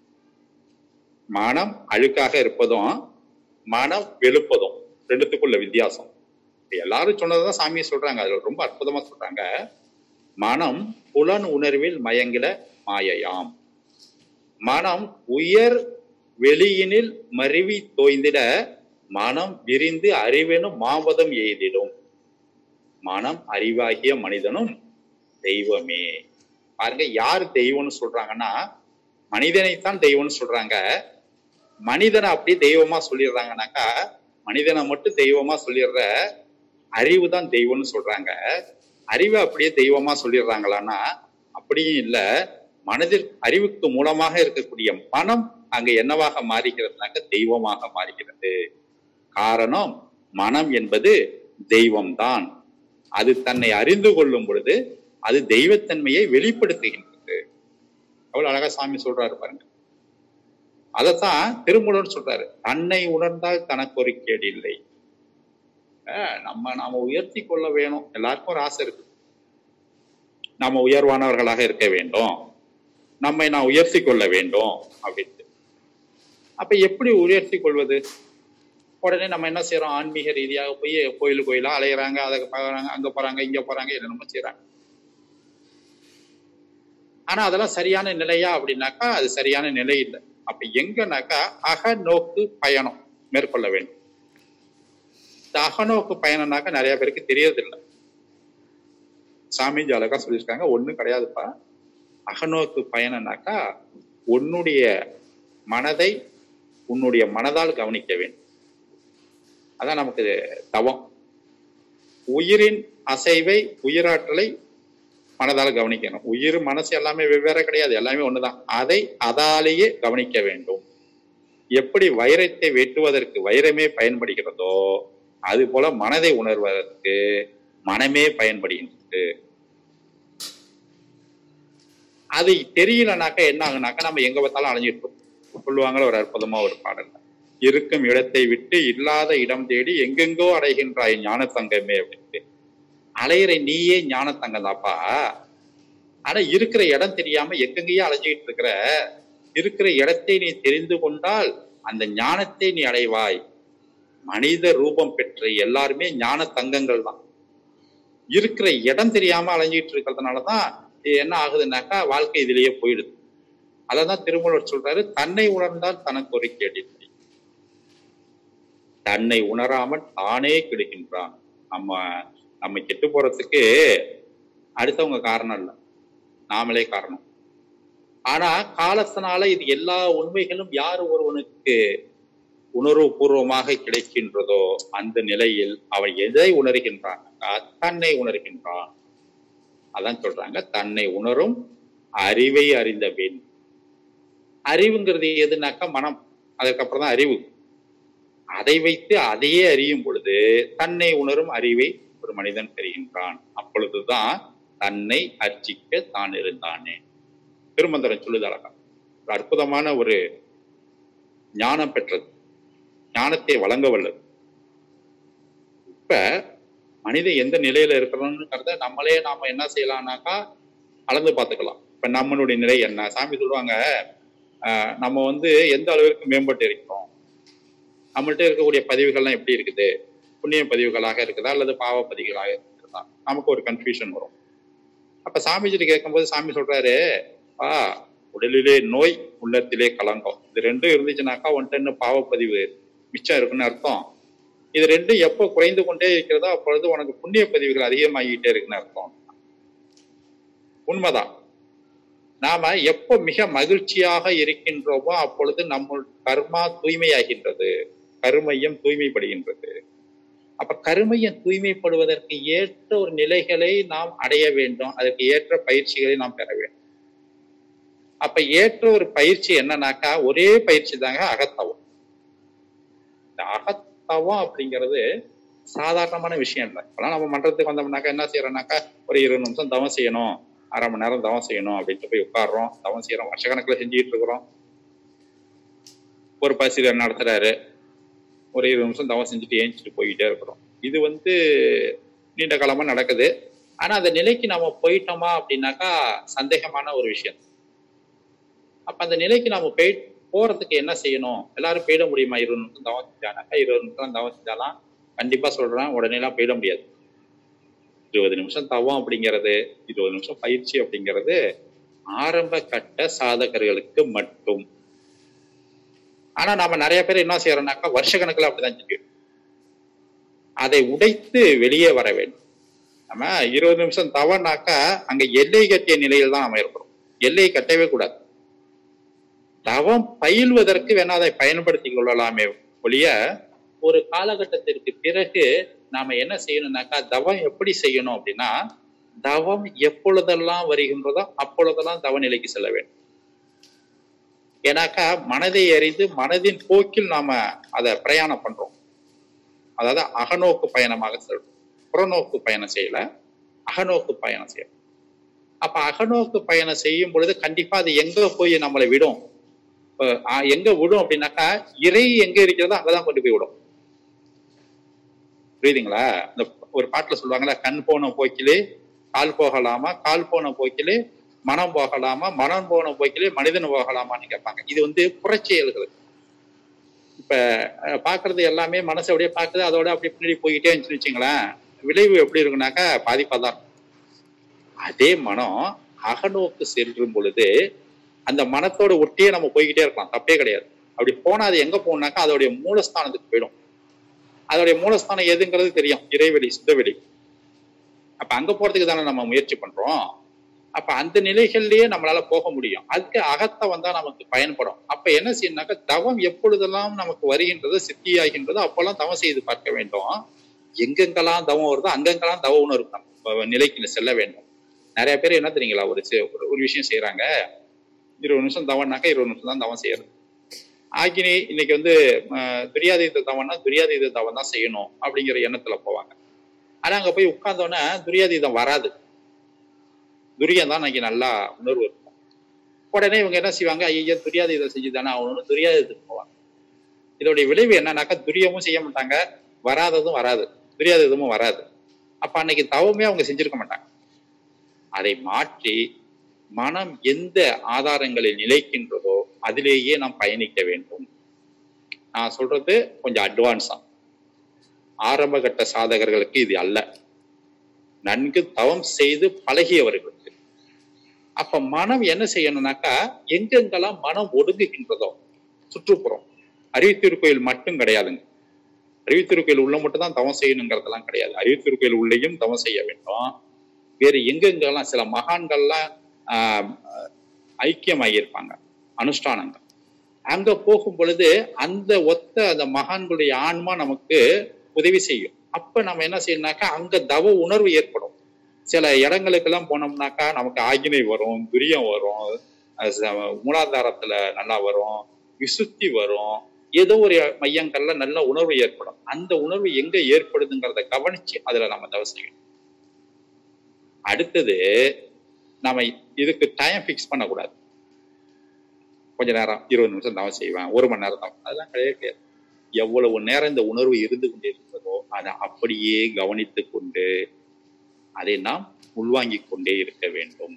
மனம் அழுக்காக இருப்பதும் மனம் வெளுப்பதும் ரெண்டுத்துக்குள்ள வித்தியாசம் இப்ப எல்லாரும் சொன்னதுதான் சாமி சொல்றாங்க அதுல ரொம்ப அற்புதமா சொல்றாங்க மனம் புலன் உணர்வில் மயங்கிட மாயையாம் மனம் உயர் வெளியினில் மருவி தோய்ந்திட மனம் விரிந்து அறிவெனும் மாபதம் எய்திடும் மனம் அறிவாகிய மனிதனும் தெய்வமே பாருங்க யார் தெய்வம்னு சொல்றாங்கன்னா மனிதனைத்தான் தெய்வம்னு சொல்றாங்க மனிதனை அப்படியே தெய்வமா சொல்லிடுறாங்கனாக்கா மனிதனை மட்டும் தெய்வமா சொல்லிடுற அறிவு தான் தெய்வம்னு சொல்றாங்க அறிவை அப்படியே தெய்வமா சொல்லிடுறாங்களான்னா அப்படியும் இல்ல மனதில் அறிவுக்கு மூலமாக இருக்கக்கூடிய மனம் அங்க என்னவாக மாறுகிறதுனாக்க தெய்வமாக மாறுகிறது காரணம் மனம் என்பது தெய்வம்தான் அது தன்னை அறிந்து கொள்ளும் பொழுது அது தெய்வத்தன்மையை வெளிப்படுத்துகின்றது அவ்வளவு அழகா சாமி சொல்றாரு பாருங்க அதைத்தான் திருமூலன் சொல்றாரு தன்னை உணர்ந்தால் தனக்கு ஒரு கேடு இல்லை அஹ் நம்ம நாம உயர்த்தி கொள்ள வேணும் எல்லாருக்கும் ஒரு ஆசை இருக்கு நாம உயர்வானவர்களாக இருக்க வேண்டும் நம்மை நான் உயர்த்தி கொள்ள வேண்டும் அப்படின்ட்டு அப்ப எப்படி உயர்த்தி கொள்வது உடனே நம்ம என்ன செய்யறோம் ஆன்மீக ரீதியாக போய் கோயில் கோயிலா அலையிறாங்க அதை பார்க்கறாங்க அங்க போறாங்க இங்க போறாங்க என்னென்னமோ செய்யறாங்க ஆனா அதெல்லாம் சரியான நிலையா அப்படின்னாக்கா அது சரியான நிலை இல்லை அப்ப எங்கனாக்கா அகநோக்கு பயணம் மேற்கொள்ள வேண்டும் இந்த அகநோக்கு பயணம்னாக்கா நிறைய பேருக்கு தெரியறதில்லை சாமிஜி அழகா சொல்லியிருக்காங்க ஒண்ணும் கிடையாதுப்பா அகநோக்கு பயணம்னாக்கா உன்னுடைய மனதை உன்னுடைய மனதால் கவனிக்க வேண்டும் அதான் நமக்கு தவம் உயிரின் அசைவை உயிராற்றலை மனதால் கவனிக்கணும் உயிர் மனசு எல்லாமே வெவ்வேறு கிடையாது எல்லாமே ஒண்ணுதான் அதை அதாலேயே கவனிக்க வேண்டும் எப்படி வைரத்தை வெட்டுவதற்கு வைரமே பயன்படுகிறதோ அது போல மனதை உணர்வதற்கு மனமே பயன்படுகின்றது அது தெரியலனாக்கா என்ன ஆகுனாக்கா நம்ம எங்க பார்த்தாலும் அலைஞ்சிட்டு இருப்போம் சொல்லுவாங்களே ஒரு அற்புதமா ஒரு பாடல் இருக்கும் இடத்தை விட்டு இல்லாத இடம் தேடி எங்கெங்கோ அடைகின்றாய் ஞான தங்கமே அப்படின்ட்டு அலையிற நீயே ஞான தங்கதாப்பா ஆனா இருக்கிற இடம் தெரியாம எங்கெங்கேயோ அலைஞ்சிட்டு இருக்கிற இருக்கிற இடத்தை நீ தெரிந்து கொண்டால் அந்த ஞானத்தை நீ அடைவாய் மனித ரூபம் பெற்ற எல்லாருமே ஞான தங்கங்கள் தான் இருக்கிற இடம் தெரியாம அலைஞ்சிட்டு இருக்கிறதுனாலதான் இது என்ன ஆகுதுன்னாக்கா வாழ்க்கை இதுலயே போயிடுது அததான் திருமூலர் சொல்றாரு தன்னை உணர்ந்தால் தனக்கு ஒரு கேடில்லை தன்னை உணராமல் தானே கெடுகின்றான் நம்ம நம்ம கெட்டு போறதுக்கு அடுத்தவங்க காரணம் இல்லை நாமளே காரணம் ஆனா காலத்தினால இது எல்லா உண்மைகளும் யார் ஒருவனுக்கு உணர்வு பூர்வமாக கிடைக்கின்றதோ அந்த நிலையில் அவன் எதை உணர்கின்றான் தன்னை உணர்கின்றான் அதான் சொல்றாங்க தன்னை உணரும் அறிவை அறிந்த பெண் அறிவுங்கிறது எதுனாக்கா மனம் அதுக்கப்புறம் தான் அறிவு அதை வைத்து அதையே அறியும் பொழுது தன்னை உணரும் அறிவை ஒரு மனிதன் பெறுகின்றான் அப்பொழுதுதான் தன்னை அர்ச்சிக்க தான் இருந்தானே திருமந்திரம் சொல்லுது அழகா ஒரு அற்புதமான ஒரு ஞானம் பெற்றது ஞானத்தை வழங்க வல்லது இப்ப மனிதன் எந்த நிலையில இருக்கிறோம்ங்கிறத நம்மளே நாம என்ன செய்யலாம்னாக்கா அளந்து பார்த்துக்கலாம் இப்ப நம்மளுடைய நிலை என்ன சாமி சொல்லுவாங்க ஆஹ் நம்ம வந்து எந்த அளவிற்கு மேம்பட்டு இருக்கிறோம் நம்மள்ட்ட இருக்கக்கூடிய பதிவுகள்லாம் எப்படி இருக்குது புண்ணிய பதிவுகளாக இருக்குதா அல்லது பாவ பதிவுகளாக இருக்குதா நமக்கு ஒரு கன்ஃபியூஷன் வரும் அப்ப சாமிஜிட்டு கேட்கும்போது சாமி சொல்றாரு ஆ உடலிலே நோய் உள்ளத்திலே கலங்கம் இது ரெண்டும் இருந்துச்சுனாக்கா ஒன்ட்டு பாவப்பதிவு மிச்சம் இருக்குன்னு அர்த்தம் இது ரெண்டும் எப்போ குறைந்து கொண்டே இருக்கிறதோ அப்பொழுது உனக்கு புண்ணிய பதிவுகள் அதிகமாகிட்டே இருக்குன்னு அர்த்தம் உண்மைதான் நாம எப்போ மிக மகிழ்ச்சியாக இருக்கின்றோமோ அப்பொழுது நம்ம கர்மா தூய்மையாகின்றது கருமையம் தூய்மைப்படுகின்றது அப்ப கருமையம் தூய்மைப்படுவதற்கு ஏற்ற ஒரு நிலைகளை நாம் அடைய வேண்டும் அதற்கு ஏற்ற பயிற்சிகளை நாம் பெற வேண்டும் அப்ப ஏற்ற ஒரு பயிற்சி என்னன்னாக்கா ஒரே பயிற்சி தாங்க அகத்தவம் இந்த அகத்தவம் அப்படிங்கிறது சாதாரணமான விஷயம் இல்லை இப்பெல்லாம் நம்ம மன்றத்துக்கு வந்தோம்னாக்கா என்ன செய்யறோம்னாக்கா ஒரு இருபது நிமிஷம் தவம் செய்யணும் அரை மணி நேரம் தவம் செய்யணும் அப்படின்ட்டு போய் உட்காடுறோம் தவம் செய்யறோம் வருஷக்கணக்கில் செஞ்சுட்டு இருக்கிறோம் ஒரு பசிரியர் நடத்துறாரு ஒரு இருபது நிமிஷம் தவம் செஞ்சுட்டு ஏஞ்சிட்டு போய்கிட்டே இருக்கிறோம் இது வந்து நீண்ட காலமா நடக்குது ஆனா அந்த நிலைக்கு நாம போயிட்டோமா அப்படின்னாக்கா சந்தேகமான ஒரு விஷயம் அப்ப அந்த நிலைக்கு நாம போய் போறதுக்கு என்ன செய்யணும் எல்லாரும் போயிட முடியுமா இருபது நிமிஷம் தவம் செஞ்சானாக்கா இருபது நிமிஷம் தவம் செஞ்சாலாம் கண்டிப்பா சொல்றேன் உடனே எல்லாம் போயிட முடியாது இருபது நிமிஷம் தவம் அப்படிங்கிறது இருபது நிமிஷம் பயிற்சி அப்படிங்கிறது ஆரம்ப கட்ட சாதகர்களுக்கு மட்டும் ஆனா நாம நிறைய பேர் என்ன செய்யறோம்னாக்கா வருஷ கணக்குல அப்படிதான் செஞ்சு அதை உடைத்து வெளியே வர வேண்டும் நம்ம இருபது நிமிஷம் தவனாக்கா அங்க எல்லை கட்டிய நிலையில் தான் நம்ம இருக்கிறோம் எல்லை கட்டவே கூடாது தவம் பயில்வதற்கு வேணா அதை பயன்படுத்திக் கொள்ளலாமே ஒழிய ஒரு காலகட்டத்திற்கு பிறகு நாம என்ன செய்யணும்னாக்கா தவம் எப்படி செய்யணும் அப்படின்னா தவம் எப்பொழுதெல்லாம் வருகின்றதோ அப்பொழுதெல்லாம் தவ நிலைக்கு செல்ல வேண்டும் ஏன்னாக்கா மனதை அறிந்து மனதின் போக்கில் நாம அதை பிரயாணம் பண்றோம் அதாவது அகநோக்கு பயணமாக செல்றோம் புறநோக்கு பயணம் செய்யல அகநோக்கு பயணம் செய்யணும் அப்ப அகநோக்கு பயணம் செய்யும் பொழுது கண்டிப்பா அது எங்க போய் நம்மளை விடும் எங்க விடும் அப்படின்னாக்கா இறை எங்க இருக்கிறதோ அங்கதான் கொண்டு போய் விடும் புரியுதுங்களா இந்த ஒரு பாட்டுல சொல்லுவாங்களா கண் போன போக்கிலே கால் போகலாமா கால் போன போக்கிலே மனம் போகலாமா மனம் போன போக்கிலே மனிதன் போகலாமான்னு கேட்பாங்க இது வந்து புறச்செயல்கள் இப்ப பாக்குறது எல்லாமே மனசை அப்படியே பாக்குது அதோட அப்படி பின்னாடி போய்கிட்டே இருந்துச்சுன்னு வச்சுங்களேன் விளைவு எப்படி இருக்குனாக்கா பாதிப்பாதான் அதே மனம் அகநோக்கு செல்லும் பொழுது அந்த மனத்தோட ஒட்டியே நம்ம போய்கிட்டே இருக்கலாம் தப்பே கிடையாது அப்படி போனா அது எங்க போகணும்னாக்கா அதோடைய மூலஸ்தானத்துக்கு போயிடும் அதோடைய மூலஸ்தானம் எதுங்கிறது தெரியும் இறைவெளி சித்தவெளி அப்ப அங்க போறதுக்கு தானே நம்ம முயற்சி பண்றோம் அப்ப அந்த நிலைகள்லயே நம்மளால போக முடியும் அதுக்கு அகத்தை வந்தா நமக்கு பயன்படும் அப்ப என்ன செய்யணும்னாக்கா தவம் எப்பொழுதெல்லாம் நமக்கு வருகின்றதோ சித்தியாகின்றதோ அப்பெல்லாம் தவம் செய்து பார்க்க வேண்டும் எங்கெங்கெல்லாம் தவம் வருதோ அங்கெங்கெல்லாம் தவ உணர்வு நம்ம நிலைக்கு செல்ல வேண்டும் நிறைய பேர் என்ன தெரியுங்களா ஒரு ஒரு விஷயம் செய்யறாங்க இருபது நிமிஷம் தவம்னாக்கா இருபது நிமிஷம் தான் தவம் செய்யறது ஆகினி இன்னைக்கு வந்து துரியாதீத தவம்னா துரியாதீத தவம் தான் செய்யணும் அப்படிங்கிற எண்ணத்துல போவாங்க ஆனா அங்க போய் உட்கார்ந்தோன்னே துரியாதீதம் வராது துரியம் தான் இன்னைக்கு நல்லா உணர்வு இருக்கும் உடனே இவங்க என்ன செய்வாங்க ஐயா துரியாதீதம் செஞ்சு தானே ஆகணும்னு துரியாதீதத்துக்கு போவாங்க இதோடைய விளைவு என்னன்னாக்கா துரியமும் செய்ய மாட்டாங்க வராததும் வராது துரியாதீதமும் வராது அப்ப அன்னைக்கு தவமே அவங்க செஞ்சிருக்க மாட்டாங்க அதை மாற்றி மனம் எந்த ஆதாரங்களில் நிலைக்கின்றதோ அதிலேயே நாம் பயணிக்க வேண்டும் நான் சொல்றது கொஞ்சம் அட்வான்ஸா ஆரம்ப கட்ட சாதகர்களுக்கு இது அல்ல நன்கு தவம் செய்து பழகியவர்களுக்கு அப்ப மனம் என்ன செய்யணும்னாக்கா எங்கெங்கெல்லாம் மனம் ஒடுங்குகின்றதோ சுற்றுப்புறம் அறிவித்திருக்கோயில் மட்டும் கிடையாதுங்க அறிவித்திருக்கோயில் உள்ள மட்டும் தான் தவம் செய்யணுங்கிறதெல்லாம் கிடையாது அறிவித்திருக்கோயில் உள்ளேயும் தவம் செய்ய வேண்டும் வேறு எங்கெங்கெல்லாம் சில மகான்கள்லாம் ஆஹ் ஐக்கியமாகியிருப்பாங்க அனுஷ்டானங்கள் அங்க போகும் பொழுது அந்த ஒத்த அந்த மகான்களுடைய ஆன்மா நமக்கு உதவி செய்யும் அப்ப நம்ம என்ன செய்யணும்னாக்கா அங்க தவ உணர்வு ஏற்படும் சில இடங்களுக்கெல்லாம் போனோம்னாக்கா நமக்கு ஆகினை வரும் துரியம் வரும் மூலாதாரத்துல நல்லா வரும் விசுத்தி வரும் ஏதோ ஒரு மையங்கள்ல நல்ல உணர்வு ஏற்படும் அந்த உணர்வு எங்க ஏற்படுதுங்கிறத கவனிச்சு அதுல நம்ம தவ செய்யணும் அடுத்தது நம்ம இதுக்கு டைம் ஃபிக்ஸ் பண்ணக்கூடாது கொஞ்ச நேரம் இருபது நிமிஷம் தவம் செய்வேன் ஒரு மணி நேரம் தவம் அதெல்லாம் கிடையவே கிடையாது எவ்வளவு நேரம் இந்த உணர்வு இருந்து கொண்டே இருக்கிறதோ அதை அப்படியே கவனித்து கொண்டு அதை நாம் உள்வாங்கிக் கொண்டே இருக்க வேண்டும்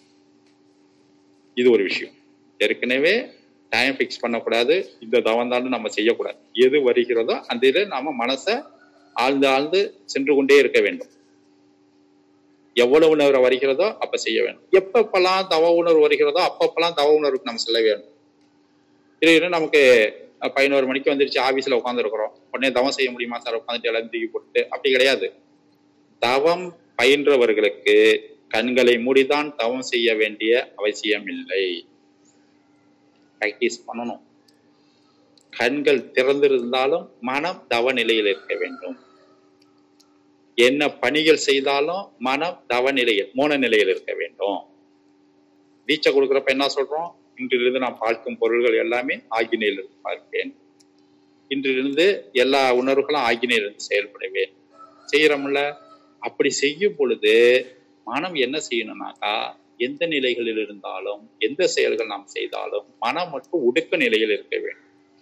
இது ஒரு விஷயம் ஏற்கனவே டைம் ஃபிக்ஸ் பண்ணக்கூடாது இந்த தவந்தாலும் நம்ம செய்யக்கூடாது எது வருகிறதோ அந்த இதில் நாம மனசை ஆழ்ந்து ஆழ்ந்து சென்று கொண்டே இருக்க வேண்டும் எவ்வளவு உணர்வு வருகிறதோ அப்ப செய்ய வேண்டும் எப்பப்பெல்லாம் தவ உணர்வு வருகிறதோ அப்பப்பெல்லாம் தவ உணர்வுக்கு நம்ம செல்ல வேண்டும் இது நமக்கு அஹ் பதினோரு மணிக்கு வந்துருச்சு ஆபீஸ்ல உட்காந்துருக்குறோம் உடனே தவம் செய்ய முடியுமா சார் உட்காந்துட்டு எல்லாம் தூக்கி போட்டு அப்படி கிடையாது தவம் பயின்றவர்களுக்கு கண்களை மூடிதான் தவம் செய்ய வேண்டிய அவசியம் இல்லை பிராக்டிஸ் பண்ணணும் கண்கள் திறந்திருந்தாலும் மனம் தவ நிலையில் இருக்க வேண்டும் என்ன பணிகள் செய்தாலும் மனம் தவ நிலையில் மோன நிலையில் இருக்க வேண்டும் தீட்சை கொடுக்குறப்ப என்ன சொல்றோம் இன்றிலிருந்து நான் பார்க்கும் பொருள்கள் எல்லாமே ஆகினையிலிருந்து பார்ப்பேன் இன்றிலிருந்து எல்லா உணர்வுகளும் ஆகினையிலிருந்து செயல்படுவேன் செய்யறோம்ல அப்படி செய்யும் பொழுது மனம் என்ன செய்யணும்னாக்கா எந்த நிலைகளில் இருந்தாலும் எந்த செயல்கள் நாம் செய்தாலும் மனம் மட்டும் ஒடுக்க நிலையில் இருக்க வேண்டும்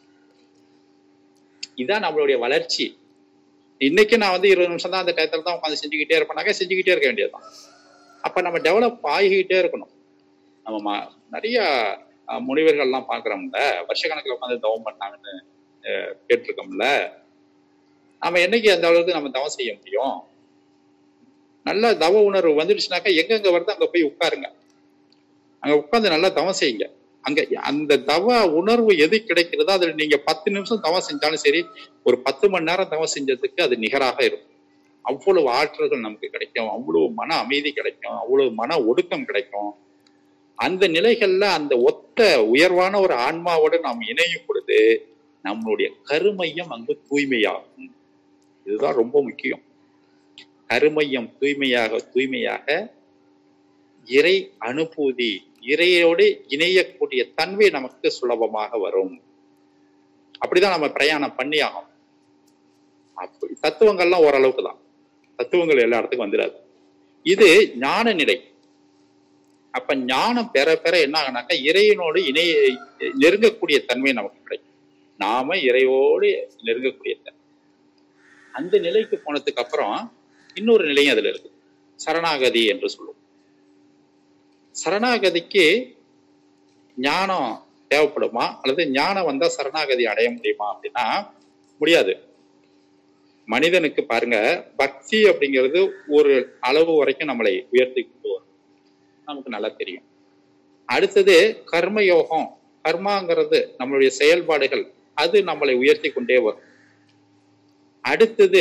இதான் நம்மளுடைய வளர்ச்சி இன்னைக்கு நான் வந்து இருபது நிமிஷம் தான் அந்த டயத்துல தான் உட்காந்து செஞ்சுக்கிட்டே இருப்பேனாக்கா செஞ்சுக்கிட்டே இருக்க வேண்டியதுதான் அப்ப நம்ம டெவலப் ஆகிக்கிட்டே இருக்கணும் நம்ம ம- நிறைய அஹ், முனிவர்கள்லாம் பாக்குறோம்ல வருஷக்கணக்கில் உட்காந்து தவம் பண்ணாங்கன்னு அஹ், கேட்டிருக்கோம்ல நம்ம என்னைக்கு அந்த அளவுக்கு நம்ம தவம் செய்ய முடியும் நல்ல தவ உணர்வு வந்துடுச்சுனாக்கா எங்கெங்க வருது அங்க போய் உட்காருங்க அங்க உட்கார்ந்து நல்லா தவம் செய்யுங்க அங்க அந்த தவ உணர்வு எது கிடைக்கிறதோ அதுல நீங்க பத்து நிமிஷம் தவம் செஞ்சாலும் சரி ஒரு பத்து மணி நேரம் தவம் செஞ்சதுக்கு அது நிகராக இருக்கும் அவ்வளவு ஆற்றல்கள் நமக்கு கிடைக்கும் அவ்வளவு மன அமைதி கிடைக்கும் அவ்வளவு மன ஒடுக்கம் கிடைக்கும் அந்த நிலைகள்ல அந்த ஒத்த உயர்வான ஒரு ஆன்மாவோடு நாம் இணையும் பொழுது நம்மளுடைய கருமையம் அங்கு தூய்மையாகும் இதுதான் ரொம்ப முக்கியம் கருமையம் தூய்மையாக தூய்மையாக இறை அனுபூதி இறையோடு இணையக்கூடிய தன்மை நமக்கு சுலபமாக வரும் அப்படிதான் நம்ம பிரயாணம் பண்ணி ஆகும் அப்படி தத்துவங்கள்லாம் ஓரளவுக்கு தான் தத்துவங்கள் எல்லா இடத்துக்கும் வந்துடாது இது ஞான நிலை அப்ப ஞானம் பெற பெற என்ன ஆகுனாக்கா இறைவனோடு இணைய நெருங்கக்கூடிய தன்மை நமக்கு கிடைக்கும் நாம இறைவோடு நெருங்கக்கூடிய தன்மை அந்த நிலைக்கு போனதுக்கு அப்புறம் இன்னொரு நிலையும் அதுல இருக்கு சரணாகதி என்று சொல்லுவோம் சரணாகதிக்கு ஞானம் தேவைப்படுமா அல்லது ஞானம் வந்தா சரணாகதி அடைய முடியுமா அப்படின்னா முடியாது மனிதனுக்கு பாருங்க பக்தி அப்படிங்கிறது ஒரு அளவு வரைக்கும் நம்மளை உயர்த்தி கொண்டு வரும் நமக்கு நல்லா தெரியும் அடுத்தது கர்மயோகம் கர்மாங்கிறது நம்மளுடைய செயல்பாடுகள் அது நம்மளை உயர்த்தி கொண்டே வரும் அடுத்தது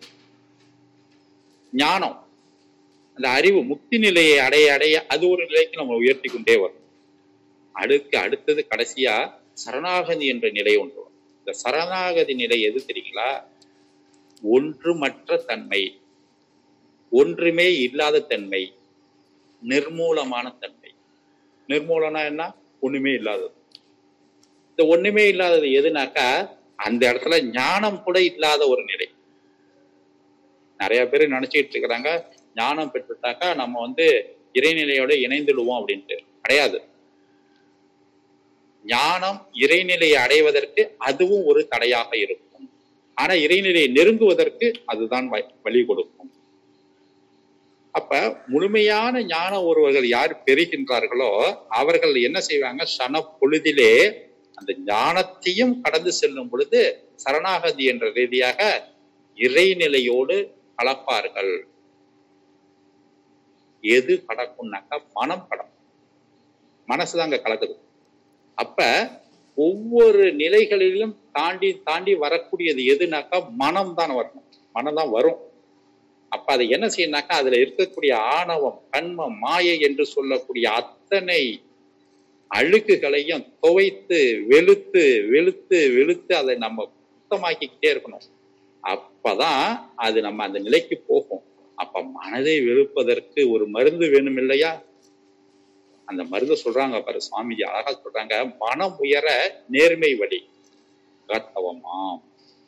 ஞானம் அந்த அறிவு முக்தி நிலையை அடைய அடைய அது ஒரு நிலைக்கு நம்ம உயர்த்தி கொண்டே வரும் அடுக்கு அடுத்தது கடைசியா சரணாகதி என்ற நிலை ஒன்று வரும். இந்த சரணாகதி நிலை எது தெரியுங்களா ஒன்றுமற்ற தன்மை ஒன்றுமே இல்லாத தன்மை நிர்மூலமான தன்மை நிர்மூலனா என்ன ஒண்ணுமே இல்லாதது இந்த ஒண்ணுமே இல்லாதது எதுனாக்கா அந்த இடத்துல ஞானம் கூட இல்லாத ஒரு நிலை நிறைய பேர் நினைச்சிட்டு இருக்கிறாங்க ஞானம் பெற்றுட்டாக்கா நம்ம வந்து இறைநிலையோட இணைந்துடுவோம் அப்படின்ட்டு கிடையாது ஞானம் இறைநிலையை அடைவதற்கு அதுவும் ஒரு தடையாக இருக்கும் ஆனா இறைநிலையை நெருங்குவதற்கு அதுதான் வ- வழி கொடுக்கும் அப்ப முழுமையான ஞான ஒருவர்கள் யார் பெறுகின்றார்களோ அவர்கள் என்ன செய்வாங்க சன பொழுதிலே அந்த ஞானத்தையும் கடந்து செல்லும் பொழுது சரணாகதி என்ற ரீதியாக இறைநிலையோடு கலப்பார்கள் எது கடக்கும்னாக்கா மனம் கடக்கும் மனசுதான் அங்க கலக்குது அப்ப ஒவ்வொரு நிலைகளிலும் தாண்டி தாண்டி வரக்கூடியது எதுனாக்கா மனம் தான் வரணும் மனம் தான் வரும் அப்ப அதை என்ன செய்யணும்னாக்கா அதுல இருக்கக்கூடிய ஆணவம் கண்மம் மாயை என்று சொல்லக்கூடிய அத்தனை அழுக்குகளையும் துவைத்து வெளுத்து வெளுத்து வெளுத்து அதை நம்ம சுத்தமாக்கிக்கிட்டே இருக்கணும் அப்பதான் அது நம்ம அந்த நிலைக்கு போகும் அப்ப மனதை வெறுப்பதற்கு ஒரு மருந்து வேணும் இல்லையா அந்த மருந்து சொல்றாங்க பாரு சுவாமிஜி அழகா சொல்றாங்க மனம் உயர நேர்மை வழி அகத்தவமாம்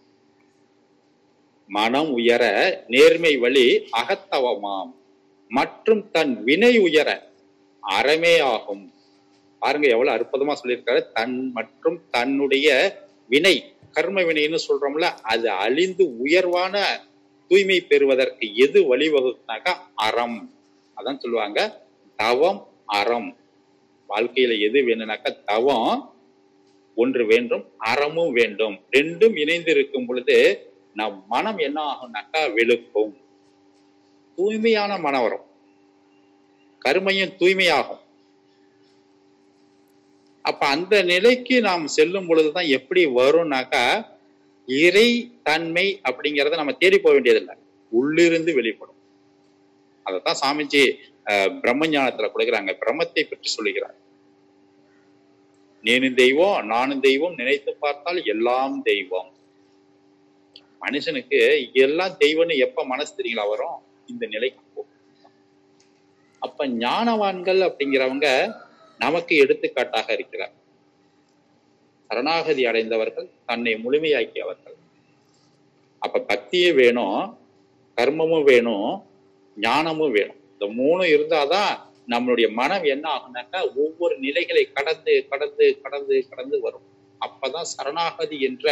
மனம் உயர நேர்மை வழி அகத்தவமாம் மற்றும் தன் வினை உயர அறமே ஆகும் பாருங்க எவ்வளவு அற்புதமா சொல்லியிருக்காரு தன் மற்றும் தன்னுடைய வினை கர்ம வினைன்னு சொல்றோம்ல அது அழிந்து உயர்வான தூய்மை பெறுவதற்கு எது வழிவகுக்குனாக்கா அறம் அதான் சொல்லுவாங்க தவம் அறம் வாழ்க்கையில எது வேணும்னாக்கா தவம் ஒன்று வேண்டும் அறமும் வேண்டும் ரெண்டும் இணைந்து இருக்கும் பொழுது நம் மனம் என்ன ஆகும்னாக்கா வெளுக்கும் தூய்மையான மனம் வரும் கருமையும் தூய்மையாகும் அப்ப அந்த நிலைக்கு நாம் செல்லும் பொழுதுதான் எப்படி வரும்னாக்கா இறை தன்மை அப்படிங்கறத நம்ம தேடி போக வேண்டியதில்லை உள்ளிருந்து வெளிப்படும் அதைத்தான் சாமிஜி அஹ், பிரம்ம ஞானத்துல கொடுக்குறாங்க பிரம்மத்தை பற்றி சொல்லுகிறார் நீனும் தெய்வம் நானும் தெய்வம் நினைத்து பார்த்தால் எல்லாம் தெய்வம் மனுஷனுக்கு எல்லாம் தெய்வம்னு எப்ப மனசு தெரியுங்களா வரும் இந்த நிலைக்கு போகும் அப்ப ஞானவான்கள் அப்படிங்கிறவங்க நமக்கு எடுத்துக்காட்டாக இருக்கிறார் சரணாகதி அடைந்தவர்கள் தன்னை முழுமையாக்கியவர்கள் அப்ப பக்தியும் வேணும் கர்மமும் வேணும் ஞானமும் வேணும் இந்த மூணும் இருந்தாதான் நம்மளுடைய மனம் என்ன ஆகுனாக்கா ஒவ்வொரு நிலைகளை கடந்து கடந்து கடந்து கடந்து வரும் அப்பதான் சரணாகதி என்ற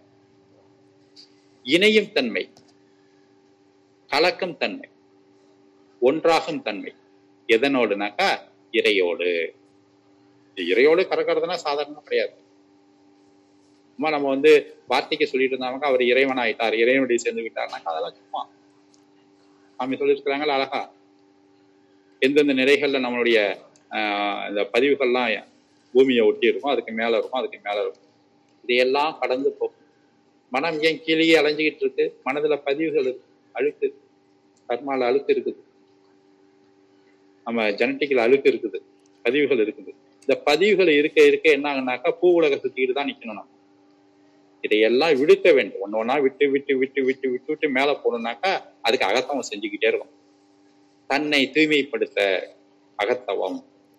இணையும் தன்மை கலக்கும் தன்மை ஒன்றாகும் தன்மை எதனோடுனாக்கா இறையோடு இறையோடு கலக்கிறதுனா சாதாரணமா கிடையாது சும்மா நம்ம வந்து வார்த்தைக்கு சொல்லிட்டு இருந்தாங்க அவர் இறைவன் ஆயிட்டார் இறைவனுடைய சேர்ந்து விட்டார்னாக்கா அதெல்லாம் சும்மா சாமி சொல்லியிருக்கிறாங்களா அழகா எந்தெந்த நிலைகள்ல நம்மளுடைய ஆஹ், இந்த பதிவுகள்லாம் பூமியை ஒட்டி இருக்கும் அதுக்கு மேல இருக்கும் அதுக்கு மேல இருக்கும் இதையெல்லாம் கடந்து போகும் மனம் ஏன் கீழே அலைஞ்சுக்கிட்டு இருக்கு மனதுல பதிவுகள் இருக்கு அழுக்கு கர்மால அழுக்கு இருக்குது நம்ம ஜெனட்டிக்கல் அழுக்கு இருக்குது பதிவுகள் இருக்குது இந்த பதிவுகள் இருக்க இருக்க என்ன ஆகுனாக்கா பூ உலக சுத்திக்கிட்டு தான் நிக்கணும் நம்ம இதையெல்லாம் விடுக்க வேண்டும் ஒண்ணு ஒண்ணா விட்டு விட்டு விட்டு விட்டு விட்டு விட்டு மேல போகணும்னாக்கா அதுக்கு அகத்தவம் செஞ்சுக்கிட்டே இருக்கும் தன்னை தூய்மைப்படுத்த அகத்தவம்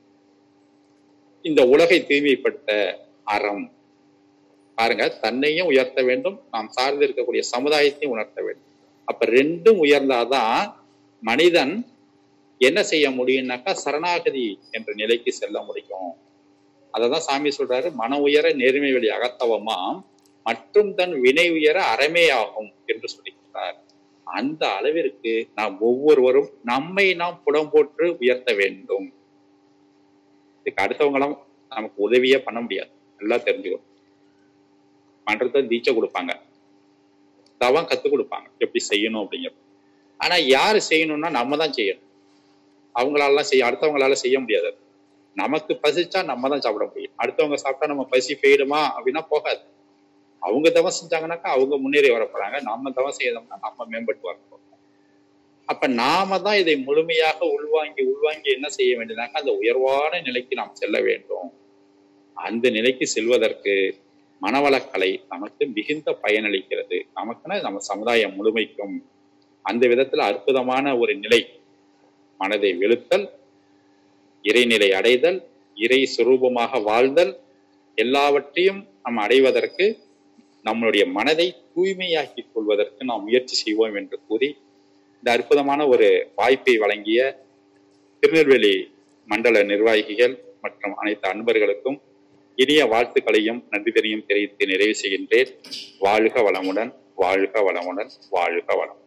இந்த உலகை தூய்மைப்படுத்த அறம் பாருங்க தன்னையும் உயர்த்த வேண்டும் நாம் சார்ந்து இருக்கக்கூடிய சமுதாயத்தையும் உணர்த்த வேண்டும் அப்ப ரெண்டும் உயர்ந்தாதான் மனிதன் என்ன செய்ய முடியும்னாக்கா சரணாகதி என்ற நிலைக்கு செல்ல முடியும் அததான் சாமி சொல்றாரு மன உயர நேர்மை வழி அகத்தவமாம் மற்றும் தன் வினை உயர அறமே ஆகும் என்று சொல்லியிருக்கிறார் அந்த அளவிற்கு நாம் ஒவ்வொருவரும் நம்மை நாம் புடம் போட்டு உயர்த்த வேண்டும் இதுக்கு அடுத்தவங்களும் நமக்கு உதவியே பண்ண முடியாது நல்லா தெரிஞ்சுக்கணும் மன்றத்தை தீட்சை கொடுப்பாங்க தவம் கத்து கொடுப்பாங்க எப்படி செய்யணும் அப்படிங்கிறது ஆனா யாரு செய்யணும்னா நம்ம தான் செய்யணும் அவங்களாலாம் செய்ய அடுத்தவங்களால செய்ய முடியாது அது. நமக்கு பசிச்சா நம்ம தான் சாப்பிட முடியும் அடுத்தவங்க சாப்பிட்டா நம்ம பசி போயிடுமா அப்படின்னா போகாது அவங்க தவம் செஞ்சாங்கன்னாக்கா அவங்க முன்னேறி வர போறாங்க நம்ம தவம் செய்தோம்னா நம்ம மேம்பட்டு வர போறோம் அப்ப நாம தான் இதை முழுமையாக உள்வாங்கி உள்வாங்கி என்ன செய்ய வேண்டியதுனாக்கா அந்த உயர்வான நிலைக்கு நாம் செல்ல வேண்டும் அந்த நிலைக்கு செல்வதற்கு மனவளக்கலை நமக்கு மிகுந்த பயனளிக்கிறது நமக்குன்னா நம்ம சமுதாயம் முழுமைக்கும் அந்த விதத்துல அற்புதமான ஒரு நிலை மனதை வெளுத்தல் இறைநிலை அடைதல் இறை சுரூபமாக வாழ்தல் எல்லாவற்றையும் நாம் அடைவதற்கு நம்மளுடைய மனதை தூய்மையாக்கிக் கொள்வதற்கு நாம் முயற்சி செய்வோம் என்று கூறி இந்த அற்புதமான ஒரு வாய்ப்பை வழங்கிய திருநெல்வேலி மண்டல நிர்வாகிகள் மற்றும் அனைத்து அன்பர்களுக்கும் இனிய வாழ்த்துக்களையும் நன்றிதரையும் தெரிவித்து நிறைவு செய்கின்றேன் வாழ்க வளமுடன் வாழ்க வளமுடன் வாழ்க வளம்